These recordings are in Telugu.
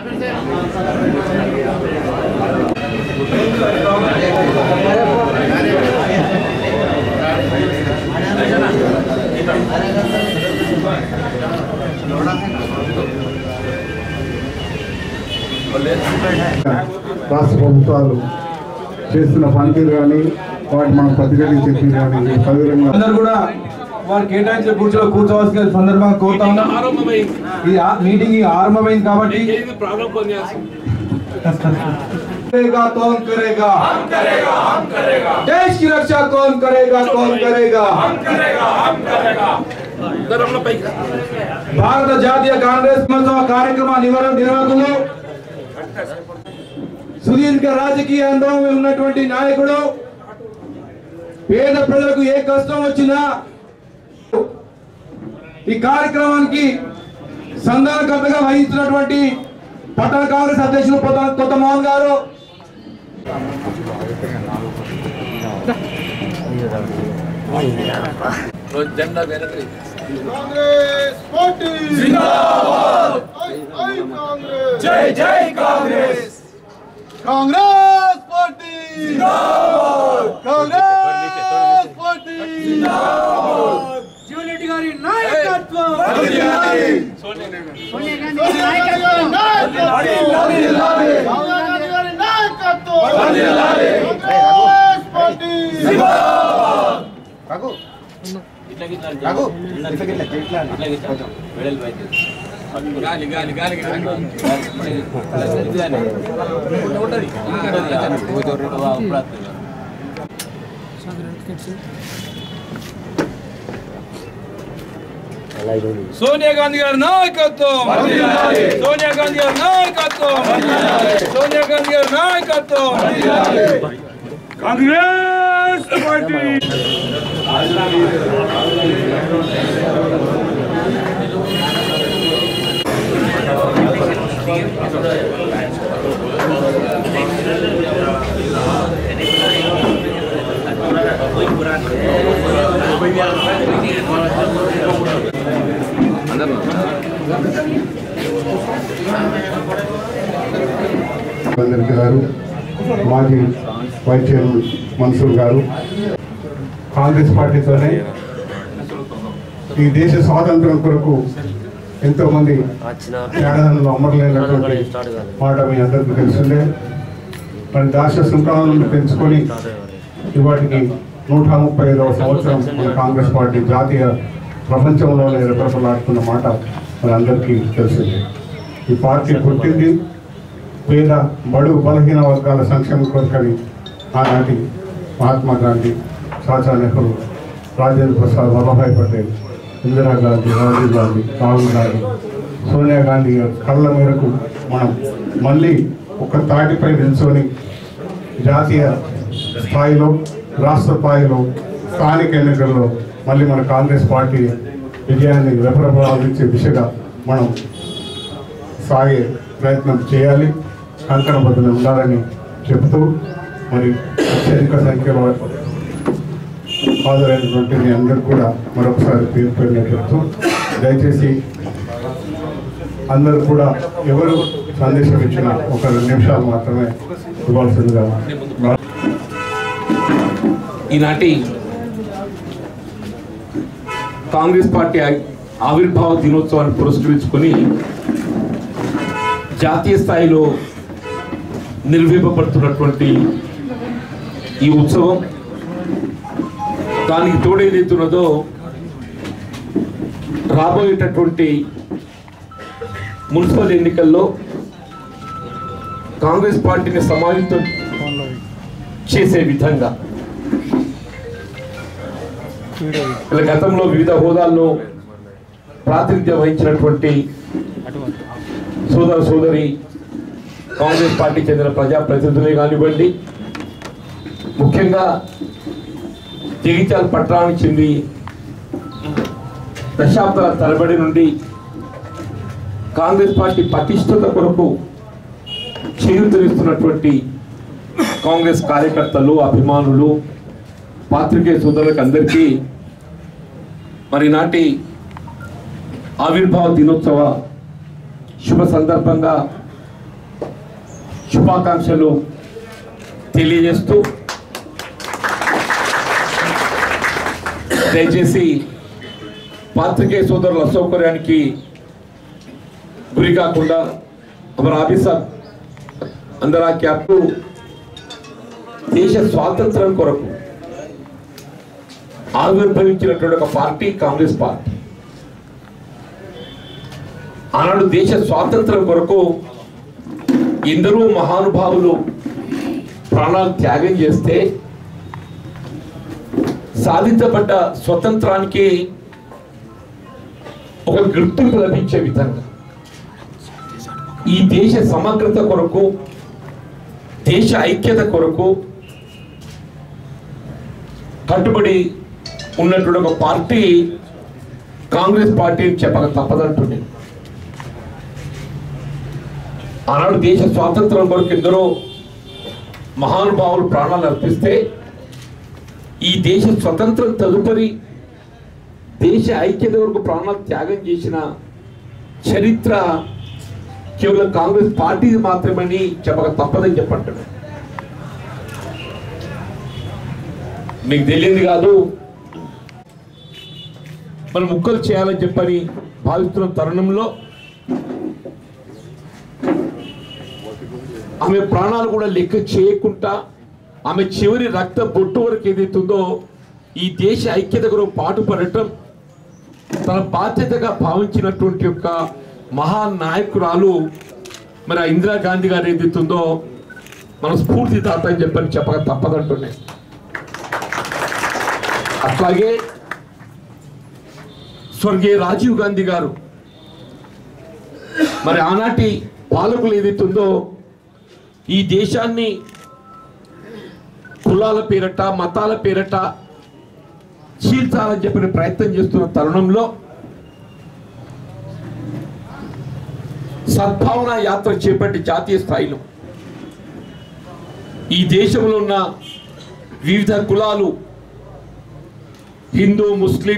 రాష్ట్ర ప్రభుత్వాలు చేస్తున్న పనితీరు కానీ వాటి మనం ప్రతిగతి చెప్పి కానీ సవివరంగా అందరూ కూడా వారు కేటాయించిన కూర్చోలో కూర్చోవలసిన సందర్భంగా కోరుతా ఉన్నాం ఈ ఆ- మీటింగ్ ఈ ఆరంభమైంది కాబట్టి करेगा कौन करेगा हम करेगा हम करेगा देश की रक्षा कौन करेगा कौन करेगा हम करेगा हम करेगा భారత జాతీయ కాంగ్రెస్ మహోత్సవ కార్యక్రమ నివర నిర్వాహకులు సుదీర్ఘ రాజకీయ అనుభవం ఉన్నటువంటి నాయకుడు పేద ప్రజలకు ఏ కష్టం వచ్చినా ఈ కార్యక్రమానికి సంధానకర్తగా వహించినటువంటి పట్టణ కాంగ్రెస్ అధ్యక్షులు కొత్త- కొత్త మోహన్ గారు కాంగ్రెస్ పార్టీ జిందాబాద్ ఐ కాంగ్రెస్ జై జై కాంగ్రెస్ కాంగ్రెస్ పార్టీ జిందాబాద్ కాంగ్రెస్ పార్టీ జిందాబాద్ జీవన్రెడ్డి గారి నాయకత్వం వర్ధిల్లాలి సోనియా గాంధీ గారి నాయకత్వం వర్ధిల్లాలి సోనియా గాంధీ గారి నాయకత్వం వర్ధిల్లాలి కాంగ్రెస్ పార్టీ జిందాబాద్ సోనియా గాంధీ గారి నాయకత్వం సోనియా గాంధీ గారి నాయకత్వం సోనియా గాంధీ గారి నాయకత్వం కాంగ్రెస్ పార్టీ అందరికి గారు మాజీ వైస్ చైర్మన్ మన్సూర్ గారు కాంగ్రెస్ పార్టీతోనే ఈ దేశ స్వాతంత్రం కొరకు ఎంతో మంది త్యాగాలను అమరలేనటువంటి మాట మీ అందరికీ తెలిసిందే మరి దాశ శృంఖలాలను పెంచుకొని ఇవాటికి నూట ముప్పై ఐదవ సంవత్సరం మన కాంగ్రెస్ పార్టీ జాతీయ ప్రపంచంలోనే రెపరెపలాడుతున్న మాట మన అందరికీ తెలిసిందే ఈ పార్టీ పుట్టింది పేద బడు బలహీన వర్గాల సంక్షేమ కొరకని ఆనాటి మహాత్మా గాంధీ చాచా నెహ్రూ రాజేంద్ర ప్రసాద్ వల్లభాయ్ పటేల్ ఇందిరా గాంధీ రాజీవ్ గాంధీ రాహుల్ గాంధీ సోనియా గాంధీ గారి కళ్ళ మేరకు మనం మళ్ళీ ఒక తాటిపై నిల్చొని జాతీయ స్థాయిలో రాష్ట్ర స్థాయిలో స్థానిక ఎన్నికల్లో మళ్ళీ మన కాంగ్రెస్ పార్టీ విజయాన్ని రెపరెపలాడించే దిశగా మనం సాగే ప్రయత్నం చేయాలి కంకణబద్దులు ఉండాలని చెబుతూ మరి అత్యధిక సంఖ్యలో హాజరైనటువంటి మీ అందరికి కూడా మరొకసారి పేరు పేరున చెప్తూ దయచేసి అందరూ కూడా ఎవరు సందేశం ఇచ్చినా ఒక రెండు నిమిషాలు మాత్రమే ఇవ్వాల్సిందిగా ఈనాటి కాంగ్రెస్ పార్టీ ఆ- ఆవిర్భావ దినోత్సవాన్ని పురస్కరించుకొని జాతీయ స్థాయిలో నిర్వహింపబడుతున్నటువంటి ఈ ఉత్సవం దానికి తోడేదైతున్నదో రాబోయేటటువంటి మున్సిపల్ ఎన్నికల్లో కాంగ్రెస్ పార్టీని సమాహితం చేసే విధంగా ఇలా గతంలో వివిధ హోదాల్లో ప్రాతినిధ్యం వహించినటువంటి సోదర సోదరి కాంగ్రెస్ పార్టీ చెందిన ప్రజాప్రతినిధులే కానివ్వండి ముఖ్యంగా జగిత్యాల పట్టణానికి చెంది దశాబ్దాల తరబడి నుండి కాంగ్రెస్ పార్టీ పటిష్టత కొరకు చేయూతనిస్తున్నటువంటి కాంగ్రెస్ కార్యకర్తలు అభిమానులు పాత్రికేయ సోదరులకు అందరికీ మరి నాటి ఆవిర్భావ దినోత్సవ శుభ సందర్భంగా శుభాకాంక్షలు తెలియజేస్తూ దయచేసి పాత్రికేయ సోదరుల అసౌకర్యానికి గురి కాకుండా అమర్ ఆఫీసర్ అందరా క్యాప్ దేశ స్వాతంత్రం కొరకు ఆవిర్భవించినటువంటి ఒక పార్టీ కాంగ్రెస్ పార్టీ ఆనాడు దేశ స్వాతంత్రం కొరకు ఎందరో మహానుభావులు ప్రాణాలు త్యాగం చేస్తే సాధించబడ్డ స్వతంత్రానికి ఒక గుర్తింపు లభించే విధంగా ఈ దేశ సమగ్రత కొరకు దేశ ఐక్యత కొరకు కట్టుబడి ఉన్నటువంటి ఒక పార్టీ కాంగ్రెస్ పార్టీ అని చెప్పక తప్పదంటుంది ఆనాడు దేశ స్వాతంత్రం కొరకు ఎందరో మహానుభావులు ప్రాణాలు అర్పిస్తే ఈ దేశ స్వతంత్రం తదుపరి దేశ ఐక్యత వరకు ప్రాణాలు త్యాగం చేసిన చరిత్ర కేవలం కాంగ్రెస్ పార్టీ మాత్రమని చెప్పక తప్పదని చెప్పంటాడు మీకు తెలియదు కాదు మనం ముక్కలు చేయాలని చెప్పని భావిస్తున్న తరుణంలో ఆమె ప్రాణాలు కూడా లెక్క చేయకుండా ఆమె చివరి రక్త బొట్టు వరకు ఏదైతుందో ఈ దేశ ఐక్యత కొరకు పాటుపడటం తన బాధ్యతగా భావించినటువంటి యొక్క మహానాయకురాలు మరి ఆ ఇందిరాగాంధీ గారు ఏదైతుందో మన స్ఫూర్తిదాత అని చెప్పని చెప్పక తప్పదంటున్నాయి అట్లాగే స్వర్గీయ రాజీవ్ గాంధీ గారు మరి ఆనాటి పాలకులు ఏదైతుందో ఈ దేశాన్ని కులాల పేరట మతాల పేరట చీల్చాలని చెప్పిన ప్రయత్నం చేస్తున్న తరుణంలో సద్భావన యాత్ర చేపట్టి జాతీయ స్థాయిలో ఈ దేశంలో ఉన్న వివిధ కులాలు హిందూ ముస్లిం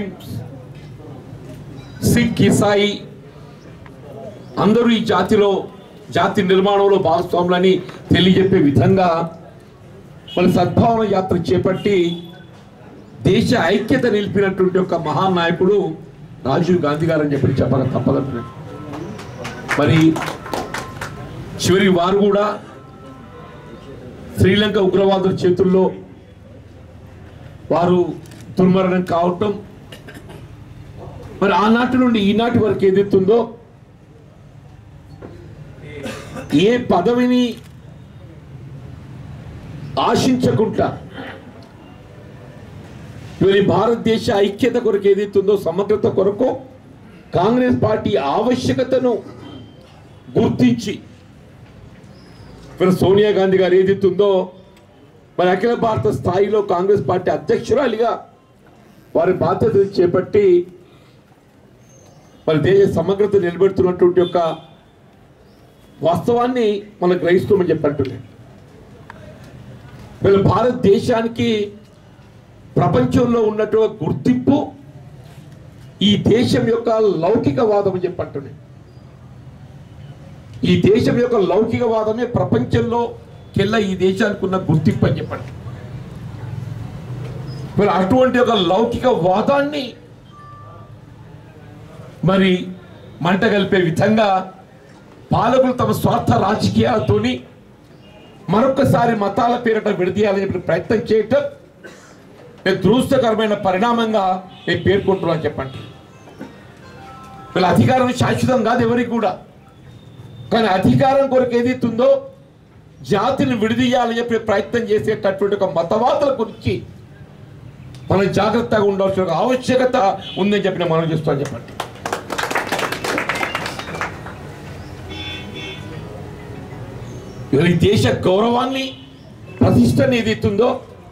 సిక్ ఇసాయి అందరూ ఈ జాతిలో జాతి నిర్మాణంలో భాగస్వాములని తెలియజెప్పే విధంగా మన సద్భావన యాత్ర చేపట్టి దేశ ఐక్యత నిలిపినటువంటి ఒక మహానాయకుడు రాజీవ్ గాంధీ గారు అని చెప్పి చెప్పక తప్పదంటున్నాడు మరి చివరి వారు కూడా శ్రీలంక ఉగ్రవాదుల చేతుల్లో వారు దుర్మరణం కావటం మరి ఆనాటి నుండి ఈనాటి వరకు ఏదైతుందో ఏ పదవిని ఆశించకుండా మరి భారతదేశ ఐక్యత కొరకు ఏదైతుందో సమగ్రత కొరకు కాంగ్రెస్ పార్టీ ఆవశ్యకతను గుర్తించి మరి సోనియా గాంధీ గారు ఏదైతుందో మరి అఖిల భారత స్థాయిలో కాంగ్రెస్ పార్టీ అధ్యక్షురాలిగా వారి బాధ్యతలు చేపట్టి మరి దేశ సమగ్రత నిలబెడుతున్నటువంటి యొక్క వాస్తవాన్ని మనం గ్రహిస్తామని చెప్పంటున్నాను వీళ్ళ భారతదేశానికి ప్రపంచంలో ఉన్నటువంటి గుర్తింపు ఈ దేశం యొక్క లౌకికవాదం అని చెప్పంటున్నాను ఈ దేశం యొక్క లౌకికవాదమే ప్రపంచంలో కెల్లా ఈ దేశానికి ఉన్న గుర్తింపు అని చెప్పండి మరి అటువంటి ఒక లౌకిక వాదాన్ని మరి మంట కలిపే విధంగా పాలకులు తమ స్వార్థ రాజకీయాలతోని మరొకసారి మతాల పేరిట విడదీయాలని చెప్పి ప్రయత్నం చేయటం నేను దురదృష్టకరమైన పరిణామంగా నేను పేర్కొంటున్నాను చెప్పండి వీళ్ళ అధికారం శాశ్వతం కాదు ఎవరికి కూడా కానీ అధికారం కొరకు ఏదైతుందో జాతిని విడదీయాలని చెప్పి ప్రయత్నం చేసేటటువంటి ఒక మతవాదుల గురించి మనం జాగ్రత్తగా ఉండాల్సిన ఒక ఆవశ్యకత ఉందని చెప్పి నేను మనం చేస్తాను చెప్పండి ఇవాళ ఈ దేశ గౌరవాన్ని ప్రతిష్టని ఏదైతుందో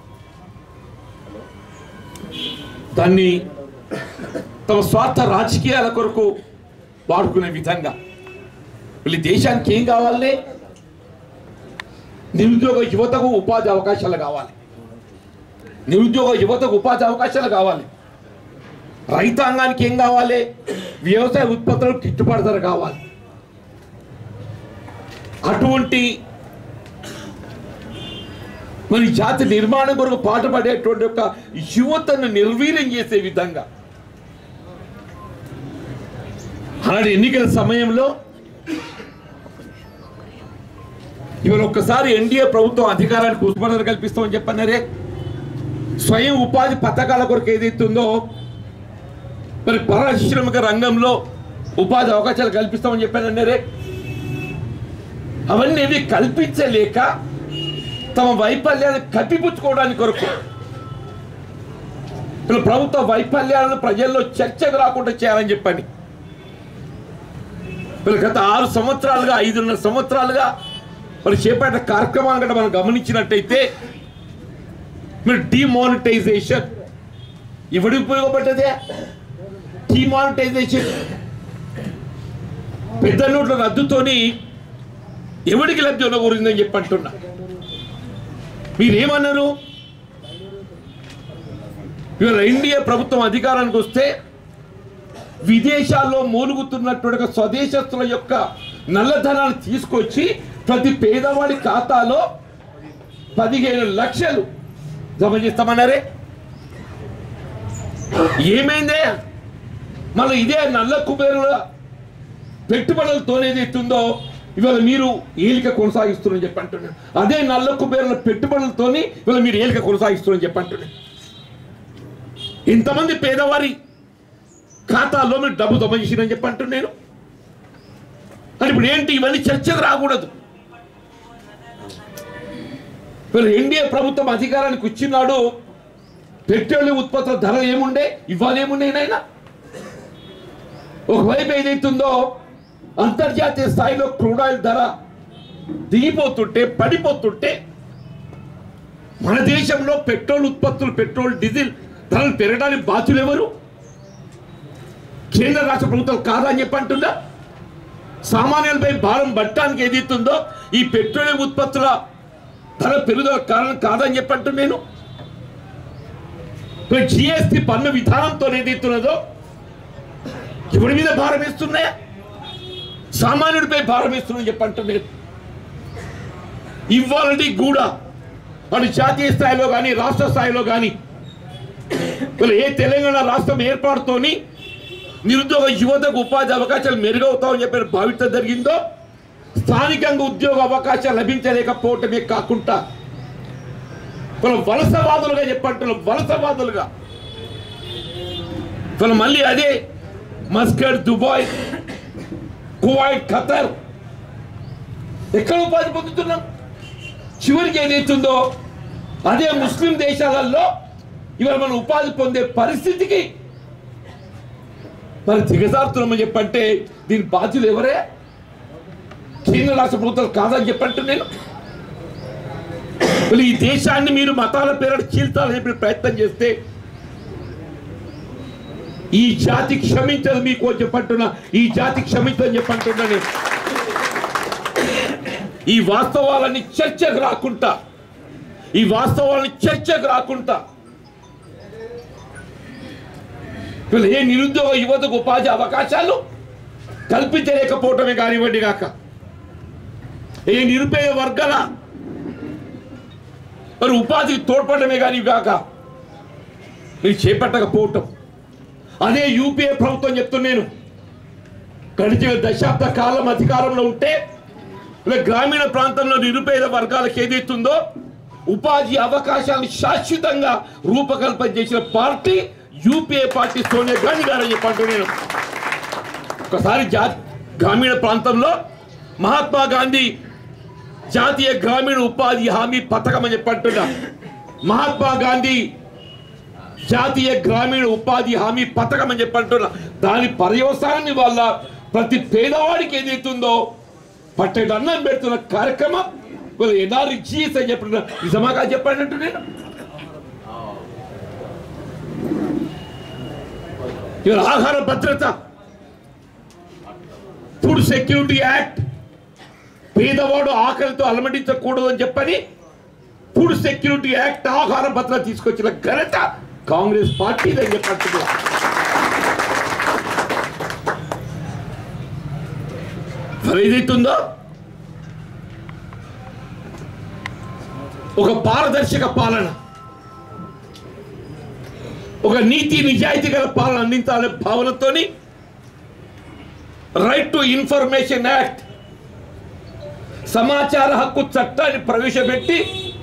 దాన్ని తమ స్వార్థ రాజకీయాల కొరకు వాడుకునే విధంగా వీళ్ళు దేశానికి ఏం కావాలి నిరుద్యోగ యువతకు ఉపాధి అవకాశాలు కావాలి నిరుద్యోగ యువతకు ఉపాధి అవకాశాలు కావాలి రైతాంగానికి ఏం కావాలి వ్యవసాయ ఉత్పత్తులకు గిట్టుబాటు ధర కావాలి అటువంటి మరి జాతి నిర్మాణం కొరకు పాటుపడేటువంటి ఒక యువతను నిర్వీర్యం చేసే విధంగా అలాంటి ఎన్నికల సమయంలో ఇవాళ ఒక్కసారి ఎన్డీఏ ప్రభుత్వం అధికారానికి ఉస్మానాలు కల్పిస్తామని చెప్పన్నారే స్వయం ఉపాధి పథకాల కొరకు ఏదైతుందో మరి పారిశ్రామిక రంగంలో ఉపాధి అవకాశాలు కల్పిస్తామని చెప్పానన్నారే అవన్నీ ఏవి కల్పించలేక తమ వైఫల్యాన్ని కప్పిపుచ్చుకోవడానికి కొరకు వీళ్ళ ప్రభుత్వ వైఫల్యాలను ప్రజల్లో చర్చకు రాకుండా చేయాలని చెప్పని వీళ్ళు గత ఆరు సంవత్సరాలుగా ఐదున్నర సంవత్సరాలుగా మరి చేపట్టిన కార్యక్రమాలను కూడా మనం గమనించినట్టయితే మీరు డిమానిటైజేషన్ ఎవడికి ఉపయోగపడ్డదే డిమానిటైజేషన్ పెద్ద నోట్ల రద్దుతోని ఎవడికి లబ్ధి ఉండకూడదని చెప్పి అంటున్నా మీరేమన్నారు ఇవాళ ఇండియా ప్రభుత్వం అధికారానికి వస్తే విదేశాల్లో మూలుగుతున్నటువంటి ఒక స్వదేశస్తుల యొక్క నల్లధనాన్ని తీసుకొచ్చి ప్రతి పేదవాడి ఖాతాలో పదిహేను లక్షలు జమ చేస్తామన్నారే ఏమైందే మళ్ళీ ఇదే నల్ల కుబేరుల పెట్టుబడులతో ఏదైతుందో ఇవాళ మీరు ఏలిక కొనసాగిస్తున్నారని చెప్పి అంటున్నాను అదే నల్ల కుబేరుల పెట్టుబడులతోని ఇవాళ మీరు ఏలిక కొనసాగిస్తున్నారని చెప్పి అంటున్నాను ఇంతమంది పేదవారి ఖాతాల్లో మీరు డబ్బు జమ చేసిరని చెప్పి అంటున్నాను అని ఇప్పుడు ఏంటి ఇవన్నీ చర్చకు రాకూడదు వీళ్ళు ఎన్డీఏ ప్రభుత్వం అధికారానికి వచ్చినాడు పెట్రోలియం ఉత్పత్తుల ధర ఏముండే ఇవాళ ఏముండే నాయనా ఒకవైపు ఏదైతుందో అంతర్జాతీయ స్థాయిలో క్రూడ్ ఆయిల్ ధర దిగిపోతుంటే పడిపోతుంటే మన దేశంలో పెట్రోల్ ఉత్పత్తులు పెట్రోల్ డీజిల్ ధరలు పెరగడానికి బాధ్యులు ఎవరు కేంద్ర రాష్ట్ర ప్రభుత్వం కాదని చెప్పి అంటుందా సామాన్యులపై భారం పట్టడానికి ఏదైతుందో ఈ పెట్రోలియం ఉత్పత్తుల ధర పెరుగుదల కారణం కాదని చెప్పి అంటున్నాను జిఎస్టి పన్ను విధానంతో ఏదైతున్నదో ఎవరి మీద భారం వేస్తున్నాయా సామాన్యుడిపై భారం వేస్తున్నాయని చెప్పి అంటున్నాను ఇవ్వాలని కూడా అటు జాతీయ స్థాయిలో కానీ రాష్ట్ర స్థాయిలో కానీ వీళ్ళు ఏ తెలంగాణ రాష్ట్రం ఏర్పాటుతోని నిరుద్యోగ యువతకు ఉపాధి అవకాశాలు మెరుగవుతామని చెప్పి భావించడం జరిగిందో స్థానికంగా ఉద్యోగ అవకాశాలు లభించలేకపోవటమే కాకుండా వీళ్ళు వలసవాదులుగా చెప్పంటున్నారు వలసవాదులుగా వీళ్ళు మళ్ళీ అదే మస్కట్ దుబాయ్ కువైట్ ఖతర్ ఎక్కడ ఉపాధి పొందుతున్నాం చివరికి ఏదైతుందో అదే ముస్లిం దేశాలలో ఇవాళ మనం ఉపాధి పొందే పరిస్థితికి మరి దిగజారుతున్నామని చెప్పంటే దీని బాధ్యులు ఎవరే కేంద్ర రాష్ట్ర ప్రభుత్వాలు కాదని చెప్పంటే నేను మరి ఈ దేశాన్ని మీరు మతాల పేరు చీల్చాలని చెప్పి ప్రయత్నం చేస్తే ఈ జాతి క్షమించదు మీకు చెప్పంటున్నా ఈ జాతి క్షమించదని చెప్పంటున్నా నేను ఈ వాస్తవాలని చర్చకు రాకుండా ఈ వాస్తవాలని చర్చకు రాకుండా వీళ్ళు ఏ నిరుద్యోగ యువతకు ఉపాధి అవకాశాలు కల్పించలేకపోవటమే కానివ్వండి కాక ఏ నిరుపేద వర్గాల మరి ఉపాధికి తోడ్పడమే కానీ కాక మీరు చేపట్టకపోవటం అదే యూపీఏ ప్రభుత్వం చెప్తున్నాను గడిచిన దశాబ్ద కాలం అధికారంలో ఉంటే ఇలా గ్రామీణ ప్రాంతంలో నిరుపేద వర్గాలకు ఏదైతుందో ఉపాధి అవకాశాలను శాశ్వతంగా రూపకల్పన చేసిన party UPA party Sonia Gandhi garu చెప్పంటూ నేను ఒకసారి జా గ్రామీణ ప్రాంతంలో మహాత్మా గాంధీ జాతీయ గ్రామీణ ఉపాధి హామీ పథకం అని చెప్పంటున్నా మహాత్మా గాంధీ జాతీయ గ్రామీణ ఉపాధి హామీ పథకం అని చెప్పంటున్నా దాని పర్యవసానాన్ని వల్ల ప్రతి పేదవాడికి ఏదైతుందో పట్టేడు అన్నం పెడుతున్న కార్యక్రమం వీళ్ళు ఎన్ఆర్ఈ జిఎస్ అని చెప్పిన నిజమాగా చెప్పానంటూ నేను ఇవాళ ఆహార భద్రత ఫుడ్ సెక్యూరిటీ యాక్ట్ పేదవాడు ఆకలితో అలమటించకూడదు అని చెప్పని ఫుడ్ సెక్యూరిటీ యాక్ట్ ఆహార భద్రత తీసుకొచ్చిన ఘనత కాంగ్రెస్ పార్టీ అని చెప్పంటున్నా మరి ఏదైతుందో ఒక పారదర్శక పాలన ఒక నీతి నిజాయితీ గల పాలన అందించాలనే భావనతోని రైట్ టు ఇన్ఫర్మేషన్ యాక్ట్ సమాచార హక్కు చట్టాన్ని ప్రవేశపెట్టి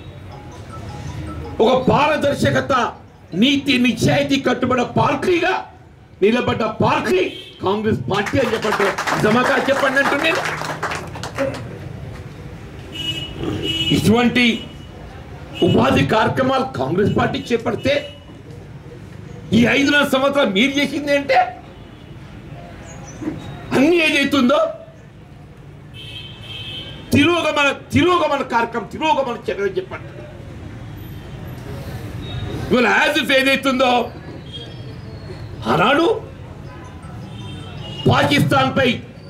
ఒక పారదర్శకత నీతి నిజాయితీ కట్టుబడిన పార్టీగా నిలబడ్డ పార్టీ కాంగ్రెస్ పార్టీ అని చెప్పండి నిజమగా చెప్పండి అంటూ నేను ఇటువంటి ఉపాధి కార్యక్రమాలు కాంగ్రెస్ పార్టీ చేపడితే ఈ ఐదున్నర సంవత్సరాలు మీరు చేసింది అంటే అన్ని ఏదైతుందో తిరోగమన తిరోగమన కార్యక్రమం తిరోగమన చర్య చెప్పండి ఇవాళ యాజ్ ఇఫ్ ఏదైతుందో ఆనాడు పాకిస్తాన్ పై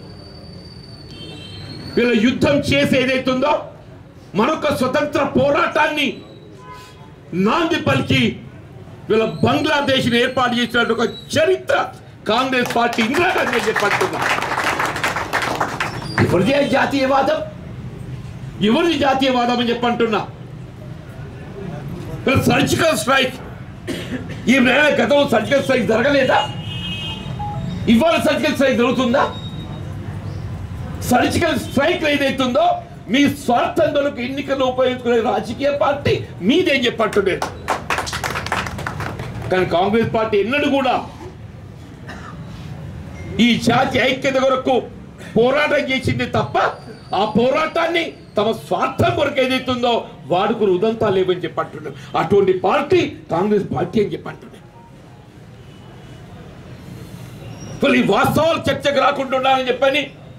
వీళ్ళ యుద్ధం చేసి ఏదైతుందో మరొక స్వతంత్ర పోరాటాన్ని నాంది పలికి వీళ్ళ బంగ్లాదేశ్ ఏర్పాటు చేసిన ఒక చరిత్ర కాంగ్రెస్ పార్టీ ఇందిరాగాంధీ అని చెప్పంటున్నా ఎవరిదే జాతీయవాదం ఎవరిది జాతీయవాదం అని చెప్పంటున్నా వీళ్ళ సర్జికల్ స్ట్రైక్ ఈ నెల గతంలో సర్జికల్ స్ట్రైక్ జరగలేదా ఇవాళ సర్జికల్ స్ట్రైక్ జరుగుతుందా సర్జికల్ స్ట్రైక్ ఏదైతుందో మీ స్వార్థం కొరకు ఎన్నికలు ఉపయోగించుకునే రాజకీయ పార్టీ మీదేం చెప్పట్టులేదు కానీ కాంగ్రెస్ పార్టీ ఎన్నడూ కూడా ఈ జాతి ఐక్యత కొరకు పోరాటం చేసింది తప్ప ఆ పోరాటాన్ని తమ స్వార్థం కొరకు ఏదైతుందో వాడుకుని ఉదంతా లేవని చెప్పంటున్నాడు అటువంటి పార్టీ కాంగ్రెస్ పార్టీ అని చెప్పంటున్నాడు అసలు ఈ వాస్తవాలు చర్చకు రాకుండా ఉండాలని చెప్పని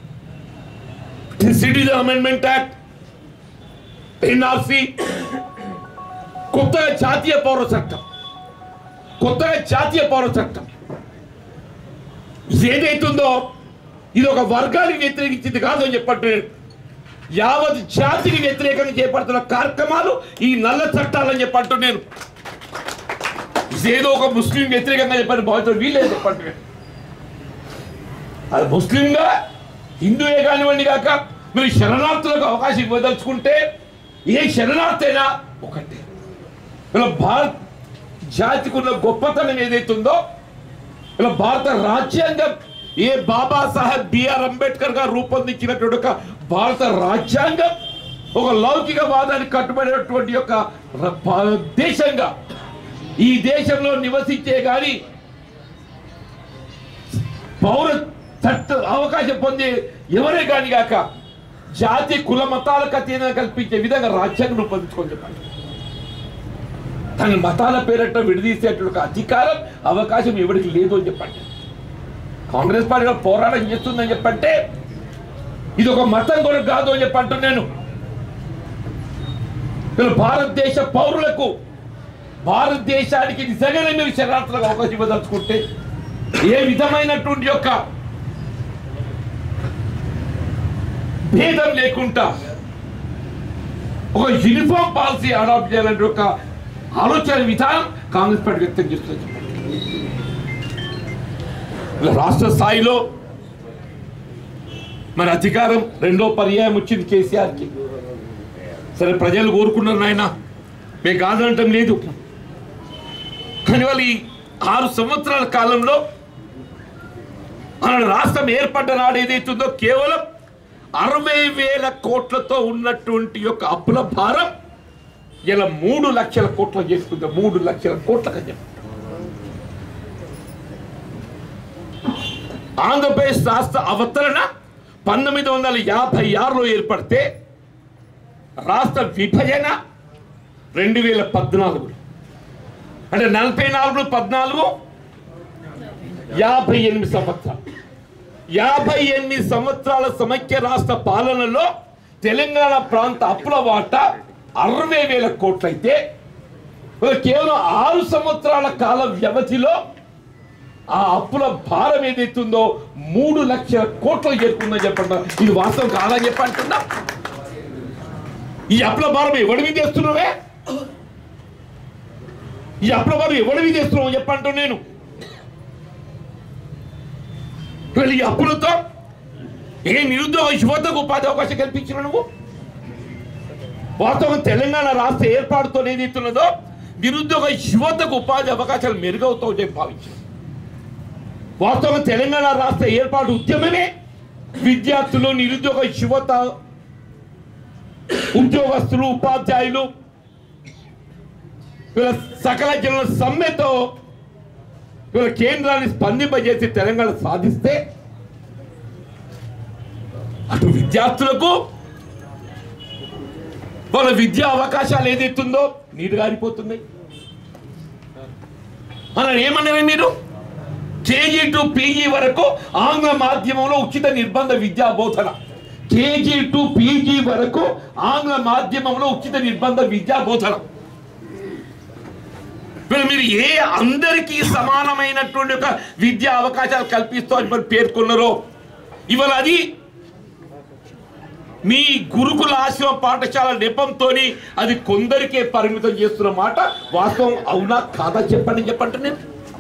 సిటిజన్ అమెండ్మెంట్ యాక్ట్ ఎన్ఆర్సి కొత్తగా జాతీయ పౌర చట్టం కొత్తగా జాతీయ పౌర చట్టం ఇది ఏదైతుందో ఇది ఒక వర్గానికి వ్యతిరేకించింది కాదు అని చెప్పట్టు యావత్ జాతికి వ్యతిరేకంగా చేపడుతున్న కార్యక్రమాలు ఈ నల్ల చట్టాలని చెప్పట్టు నేను ఇదేదో ఒక ముస్లిం వ్యతిరేకంగా చెప్పండి భావించడం వీళ్ళే చెప్పట్టు నేను. అది ముస్లింగా హిందువే కానివ్వండి కాక మీరు శరణార్థులకు అవకాశం ఇవ్వదలుచుకుంటే ఏ శరణార్థి అయినా ఒకటే ఇలా భారత్ జాతికి ఉన్న గొప్పతనం ఏదైతుందో ఇలా భారత రాజ్యాంగం ఏ బాబాసాహెబ్ బిఆర్ అంబేద్కర్ గారు రూపొందించినటువంటి ఒక భారత రాజ్యాంగం ఒక లౌకికవాదానికి కట్టుబడినటువంటి యొక్క ర- భా- దేశంగా ఈ దేశంలో నివసించే గాని పౌర చట్ట అవకాశం పొందే ఎవరే కాని గాక జాతి కుల మతాలకు అతీతంగా కల్పించే విధంగా రాజ్యాంగం రూపొందించుకొని చెప్పండి తన మతాల పేరట విడదీసేటువంటి ఒక అధికారం అవకాశం ఎవరికి లేదు అని చెప్పండి కాంగ్రెస్ పార్టీ పోరాటం చేస్తుందని చెప్పంటే ఇది ఒక మతం కొరకు కాదు అని చెప్పంటు నేను వీళ్ళు భారతదేశ పౌరులకు భారతదేశానికి నిజంగానే మీరు శరణార్థులకు అవకాశం ఇవ్వదలుచుకుంటే ఏ విధమైనటువంటి యొక్క భేదం లేకుండా ఒక యూనిఫామ్ పాలసీ అడాప్ట్ చేయాలంటే ఒక ఆలోచన విధానం కాంగ్రెస్ పార్టీ వ్యక్తం చేస్తుంది ఇలా రాష్ట్ర స్థాయిలో మరి అధికారం రెండో పర్యాయం వచ్చింది కేసీఆర్కి సరే ప్రజలు కోరుకున్నారు నాయన మేము కాదనటం లేదు కానీ వాళ్ళు ఈ ఆరు సంవత్సరాల కాలంలో మన రాష్ట్రం ఏర్పడ్డ నాడు ఏదైతుందో కేవలం అరవై వేల కోట్లతో ఉన్నటువంటి యొక్క అప్పుల భారం ఇలా మూడు లక్షల కోట్ల చేసుకుంది మూడు లక్షల కోట్ల కన్యం ఆంధ్రప్రదేశ్ రాష్ట్ర అవతరణ పంతొమ్మిది వందల యాభై ఆరులో ఏర్పడితే రాష్ట్ర విభజన రెండు వేల పద్నాలుగు అంటే నలభై నాలుగు పద్నాలుగు యాభై ఎనిమిది సంవత్సరాలు యాభై ఎనిమిది సంవత్సరాల సమైక్య రాష్ట్ర పాలనలో తెలంగాణ ప్రాంత అప్పుల వాటా అరవై వేల కోట్లయితే కేవలం ఆరు సంవత్సరాల కాల వ్యవధిలో ఆ అప్పుల భారం ఏదైతుందో మూడు లక్షల కోట్లు చేరుకుందని చెప్పండి ఇది వాస్తవం కాదని చెప్పంటున్నా ఈ అప్పుల భారం ఎవడి మీద వేస్తున్నావే ఈ అప్పుల భారం ఎవడి మీద వేస్తున్నావు చెప్పంటూ నేను వీళ్ళు ఈ అప్పులతో ఏ నిరుద్యోగ యువతకు ఉపాధి అవకాశం కల్పించిన నువ్వు వాస్తవం తెలంగాణ రాష్ట్ర ఏర్పాటుతో ఏదైతున్నదో నిరుద్యోగ యువతకు ఉపాధి అవకాశాలు మెరుగవుతాయని భావించారు వాస్తవం తెలంగాణ రాష్ట్ర ఏర్పాటు ఉద్యమమే విద్యార్థులు నిరుద్యోగ యువత ఉద్యోగస్తులు ఉపాధ్యాయులు వీళ్ళ సకల జనుల సమ్మెతో వీళ్ళ కేంద్రాన్ని స్పందింపజేసి తెలంగాణ సాధిస్తే అటు విద్యార్థులకు వాళ్ళ విద్యా అవకాశాలు ఏదైతుందో నీరు గారిపోతున్నాయి అలా ఏమన్నారు మీరు కేజీ టు పీజీ వరకు ఆంగ్ల మాధ్యమంలో ఉచిత నిర్బంధ విద్యా బోధన కేజీ టు పీజీ వరకు ఆంగ్ల మాధ్యమంలో ఉచిత నిర్బంధ విద్యా బోధన మరి మీరు ఏ అందరికీ సమానమైనటువంటి ఒక విద్యా అవకాశాలు కల్పిస్తూ అని మరి పేర్కొన్నారో ఇవాళ అది మీ గురుకుల ఆశ్రమ పాఠశాల నెపంతో అది కొందరికే పరిమితం చేస్తున్న మాట వాస్తవం అవునా కాదా చెప్పండి చెప్పండి నేను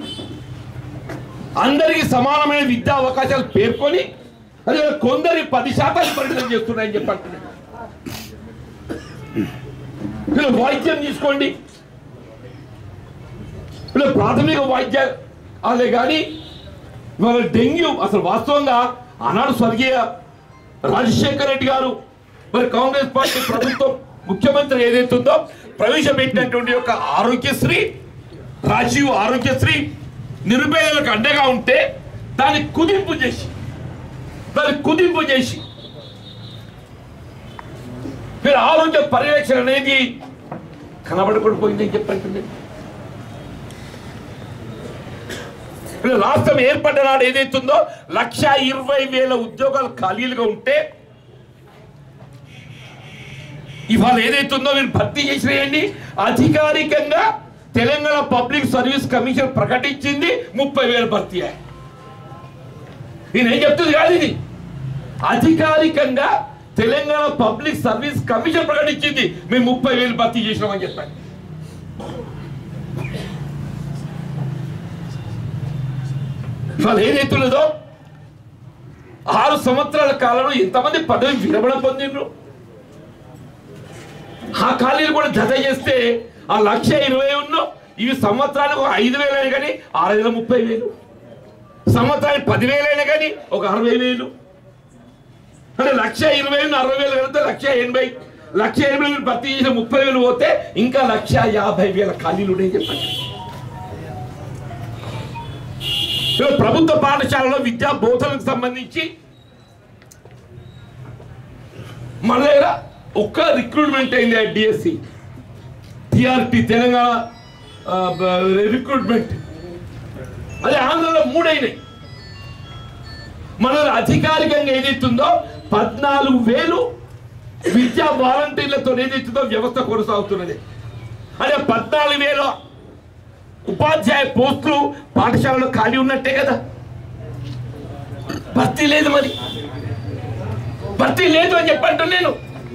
అందరికీ సమానమైన విద్యా అవకాశాలు పేర్కొని అది కొందరి పది శాతాన్ని పరిమితం చేస్తున్నాయని చెప్పండి నేను. వీళ్ళు వైద్యం తీసుకోండి వీళ్ళు ప్రాథమిక వైద్య అదే కానీ ఇవాళ డెంగ్యూ అసలు వాస్తవంగా ఆనాడు స్వర్గీయ రాజశేఖర రెడ్డి గారు మరి కాంగ్రెస్ పార్టీ ప్రభుత్వం ముఖ్యమంత్రి ఏదైతుందో ప్రవేశపెట్టినటువంటి యొక్క ఆరోగ్యశ్రీ రాజీవ్ ఆరోగ్యశ్రీ నిరుపేదలకు అండగా ఉంటే దాన్ని కుదింపు చేసి దాన్ని కుదింపు చేసి మీరు ఆరోగ్య పర్యవేక్షణ అనేది కనబడకుండా పోయిందని చెప్పండి ఇప్పుడు రాష్ట్రం ఏర్పడ్డ నాడు ఏదైతుందో లక్ష ఇరవై వేల ఉద్యోగాలు ఖాళీలుగా ఉంటే ఇవాళ ఏదైతుందో మీరు భర్తీ చేసినాయండి అధికారికంగా తెలంగాణ పబ్లిక్ సర్వీస్ కమిషన్ ప్రకటించింది ముప్పై వేల భర్తీ అయ్యాయి. నేనేం చెప్తుంది కాదు ఇది అధికారికంగా తెలంగాణ పబ్లిక్ సర్వీస్ కమిషన్ ప్రకటించింది మేము ముప్పై వేలు భర్తీ చేసినామని చెప్పాను ఇవాళ ఏదైతున్నదో ఆరు సంవత్సరాల కాలంలో ఎంతమంది పదవి విరమణ పొందిండ్రు ఆ ఖాళీలు కూడా జత చేస్తే ఆ లక్ష ఇరవై ఉన్ను ఇవి సంవత్సరానికి ఒక ఐదు వేలు అయినా కానీ ఆరు వేల ముప్పై వేలు సంవత్సరానికి పదివేలు అయినా కానీ ఒక అరవై వేలు అంటే లక్ష ఇరవై ఉన్న అరవై వేలు కలిపితే లక్ష ఎనభై లక్ష ఎనభై వేలు భర్తీ చేసిన ముప్పై వేలు పోతే ఇంకా లక్ష యాభై వేల ఖాళీలు ఉన్నాయి చెప్పండి ఇవాళ ప్రభుత్వ పాఠశాలలో విద్యా బోధనకు సంబంధించి మన దగ్గర ఒక్క రిక్రూట్మెంట్ అయింది డిఎస్సి టిఆర్పి తెలంగాణ ఆ, బ- రిక్రూట్మెంట్ అదే ఆంధ్రలో మూడైనాయి మన అధికారికంగా ఏదైతుందో పద్నాలుగు వేలు విద్యా వాలంటీర్లతో ఏదైతుందో వ్యవస్థ కొనసాగుతున్నది అదే పద్నాలుగు వేలు ఉపాధ్యాయ పోస్టులు పాఠశాలలో ఖాళీ ఉన్నట్టే కదా భర్తీ లేదు మరి భర్తీ లేదు అని చెప్పంటాను నేను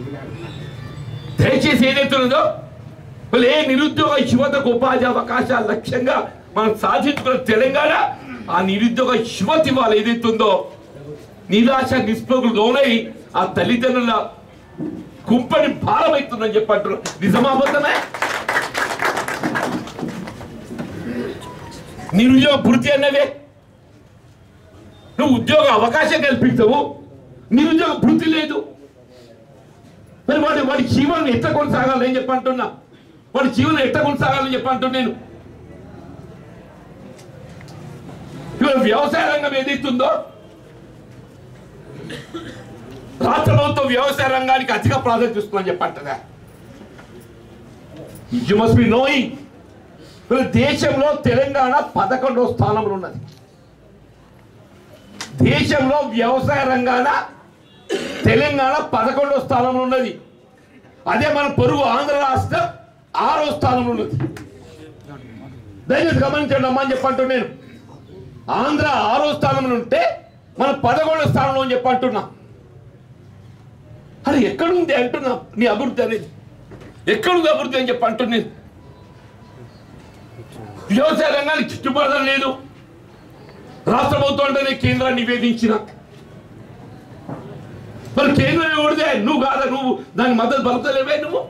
దయచేసి ఏదైతున్నదో వాళ్ళు ఏ నిరుద్యోగ యువతకు ఉపాధి అవకాశాల లక్ష్యంగా మనం సాధించుకున్న తెలంగాణ ఆ నిరుద్యోగ యువతి వాళ్ళు ఏదైతుందో నిరాశ నిస్పృహలు లోనై ఆ తల్లిదండ్రుల కుంపని భారమవుతుందని చెప్పంటున్నారు నిజమా అబద్ధమే నిరుద్యోగ భృతి అన్నవే నువ్వు ఉద్యోగ అవకాశం కల్పిస్తావు నిరుద్యోగ భృతి లేదు మరి వాడి వాడి జీవనం ఎట్లా కొనసాగాలి నేను చెప్పంటున్నా వాడి జీవనం ఎట్లా కొనసాగాలని చెప్పంటున్నా నేను ఇవాళ వ్యవసాయ రంగం ఏదైతుందో రాష్ట్ర ప్రభుత్వం వ్యవసాయ రంగానికి అధిక ప్రాధాన్యత ఇస్తుందని చెప్పంటదా యు మస్ట్ బి నోయింగ్ ఇప్పుడు దేశంలో తెలంగాణ పదకొండవ స్థానంలో ఉన్నది దేశంలో వ్యవసాయ రంగాన తెలంగాణ పదకొండవ స్థానంలో ఉన్నది అదే మన పొరుగు ఆంధ్ర రాష్ట్రం ఆరో స్థానంలో ఉన్నది దయచేసి గమనించండి అమ్మా అని చెప్పంటూ నేను ఆంధ్ర ఆరో స్థానంలో ఉంటే మన పదకొండవ స్థానంలో అని చెప్పంటున్నా అది ఎక్కడుంది అంటున్నా నీ అభివృద్ధి అనేది ఎక్కడుంది అభివృద్ధి అని చెప్పి అంటున్నాను వ్యవసాయ రంగానికి చుట్టుపడడం లేదు రాష్ట్ర ప్రభుత్వం అంటేనే కేంద్రాన్ని నివేదించిన మరి కేంద్రం ఎవరిదే నువ్వు కాదా నువ్వు దాని మద్దతు పలుకుతలేవే నువ్వు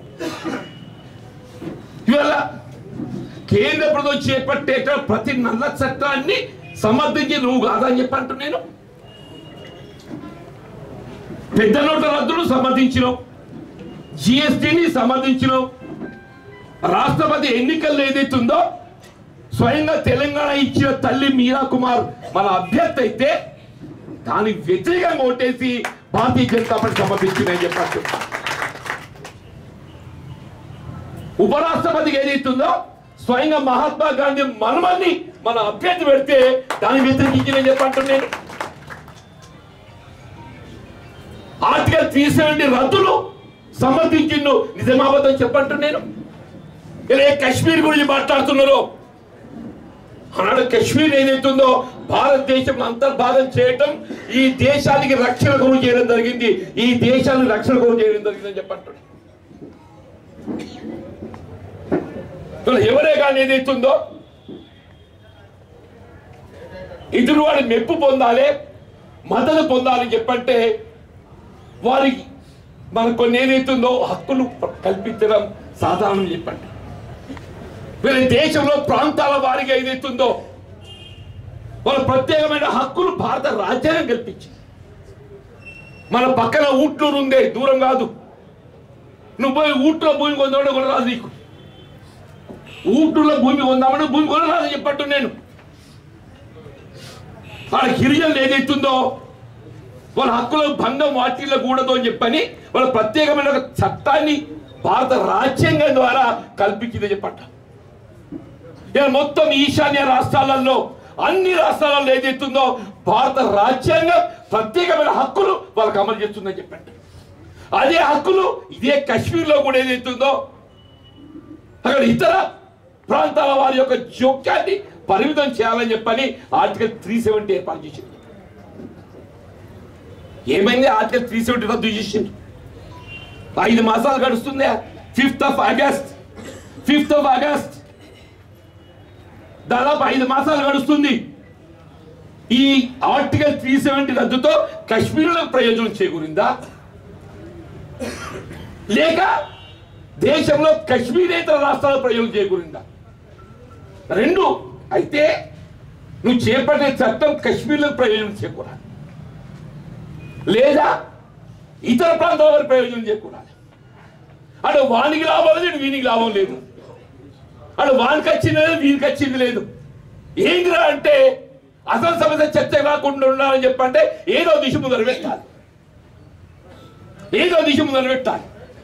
ఇవాళ కేంద్ర ప్రభుత్వం చేపట్టే ప్రతి నల్ల చట్టాన్ని సమర్థించి నువ్వు కాదని చెప్పి అంటూ నేను పెద్ద నోట్ల రద్దును సమర్థించినావు జిఎస్టిని సమర్థించినావు రాష్ట్రపతి ఎన్నికల్లో ఏదైతుందో స్వయంగా తెలంగాణ ఇచ్చిన తల్లి మీరా కుమార్ మన అభ్యర్థి అయితే దానికి వ్యతిరేకంగా ఓటేసి భారతీయ జనతా పార్టీ సమర్థించిందని చెప్పచ్చు ఉపరాష్ట్రపతికి ఏదైతుందో స్వయంగా మహాత్మా గాంధీ మనమని మన అభ్యర్థి పెడితే దాన్ని వ్యతిరేకించిన చెప్పంటు నేను ఆర్టికల్ త్రీ సెవెంటీ రద్దులు సమర్థించిండు నిజమాబద్ధం చెప్పంటు నేను ఇలా ఏ కాశ్మీర్ గురించి మాట్లాడుతున్నారు ఆనాడు కాశ్మీర్ ఏదైతుందో భారతదేశం అంతర్భాగం చేయటం ఈ దేశానికి రక్షణ గురి చేయడం జరిగింది ఈ దేశానికి రక్షణ గురి చేయడం జరిగిందని చెప్పంటున్నాడు ఇప్పుడు ఎవరే కానీ ఏదైతుందో ఇతరు వాడి మెప్పు పొందాలి మద్దతు పొందాలని చెప్పంటే వారికి మనకు కొన్ని ఏదైతుందో హక్కులు కల్పించడం సాధారణం చెప్పండి వీళ్ళ దేశంలో ప్రాంతాల వారిగా ఏదైతుందో వాళ్ళ ప్రత్యేకమైన హక్కులు భారత రాజ్యాంగం కల్పించింది మన పక్కన ఊట్లూరు ఉందే దూరం కాదు నువ్వు పోయి ఊట్లో భూమి కొందామని కూడా రాదు నీకు ఊటూరులో భూమి కొందామని భూమి కొనరాదని చెప్పట్టు నేను వాళ్ళ గిరిజనులు ఏదైతుందో వాళ్ళ హక్కుల భంగం వాటిల్లో కూడదు అని చెప్పని వాళ్ళ ప్రత్యేకమైన ఒక చట్టాన్ని భారత రాజ్యాంగం ద్వారా కల్పించింది చెప్పట్ట ఇలా మొత్తం ఈశాన్య రాష్ట్రాలలో అన్ని రాష్ట్రాలలో ఏదైతుందో భారత రాజ్యాంగం ప్రత్యేకమైన హక్కులు వాళ్ళకి అమలు చేస్తుందని చెప్పండి అదే హక్కులు ఇదే కాశ్మీర్లో కూడా ఏదైతుందో అక్కడ ఇతర ప్రాంతాల వారి యొక్క జోక్యాన్ని పరిమితం చేయాలని చెప్పని ఆర్టికల్ త్రీ సెవెంటీ ఏర్పాటు చేసింది ఏమైంది ఆర్టికల్ త్రీ సెవెంటీ రద్దు చేసింది ఐదు మాసాలు గడుస్తుంది fifth of August fifth of August దాదాపు ఐదు మాసాలు గడుస్తుంది ఈ ఆర్టికల్ త్రీ సెవెంటీ రద్దుతో కాశ్మీర్లో ప్రయోజనం చేకూరిందా లేక దేశంలో కశ్మీరేతర రాష్ట్రాల ప్రయోజనం చేకూరిందా రెండు అయితే నువ్వు చేపట్టే చట్టం కశ్మీర్లో ప్రయోజనం చేకూరాలి లేదా ఇతర ప్రాంతాల వారి ప్రయోజనం చేకూరాలి అటు వానికి లాభం లేదు ఇటు వీనికి లాభం లేదు అటు వానికి వచ్చింది లేదు వీనికి వచ్చింది లేదు ఏంటిరా అంటే అసలు సమస్య చర్చ రాకుండా ఉండాలని చెప్పంటే ఏదో దిశ ముందర పెట్టాలి ఏదో దిశ ముందర పెట్టాలి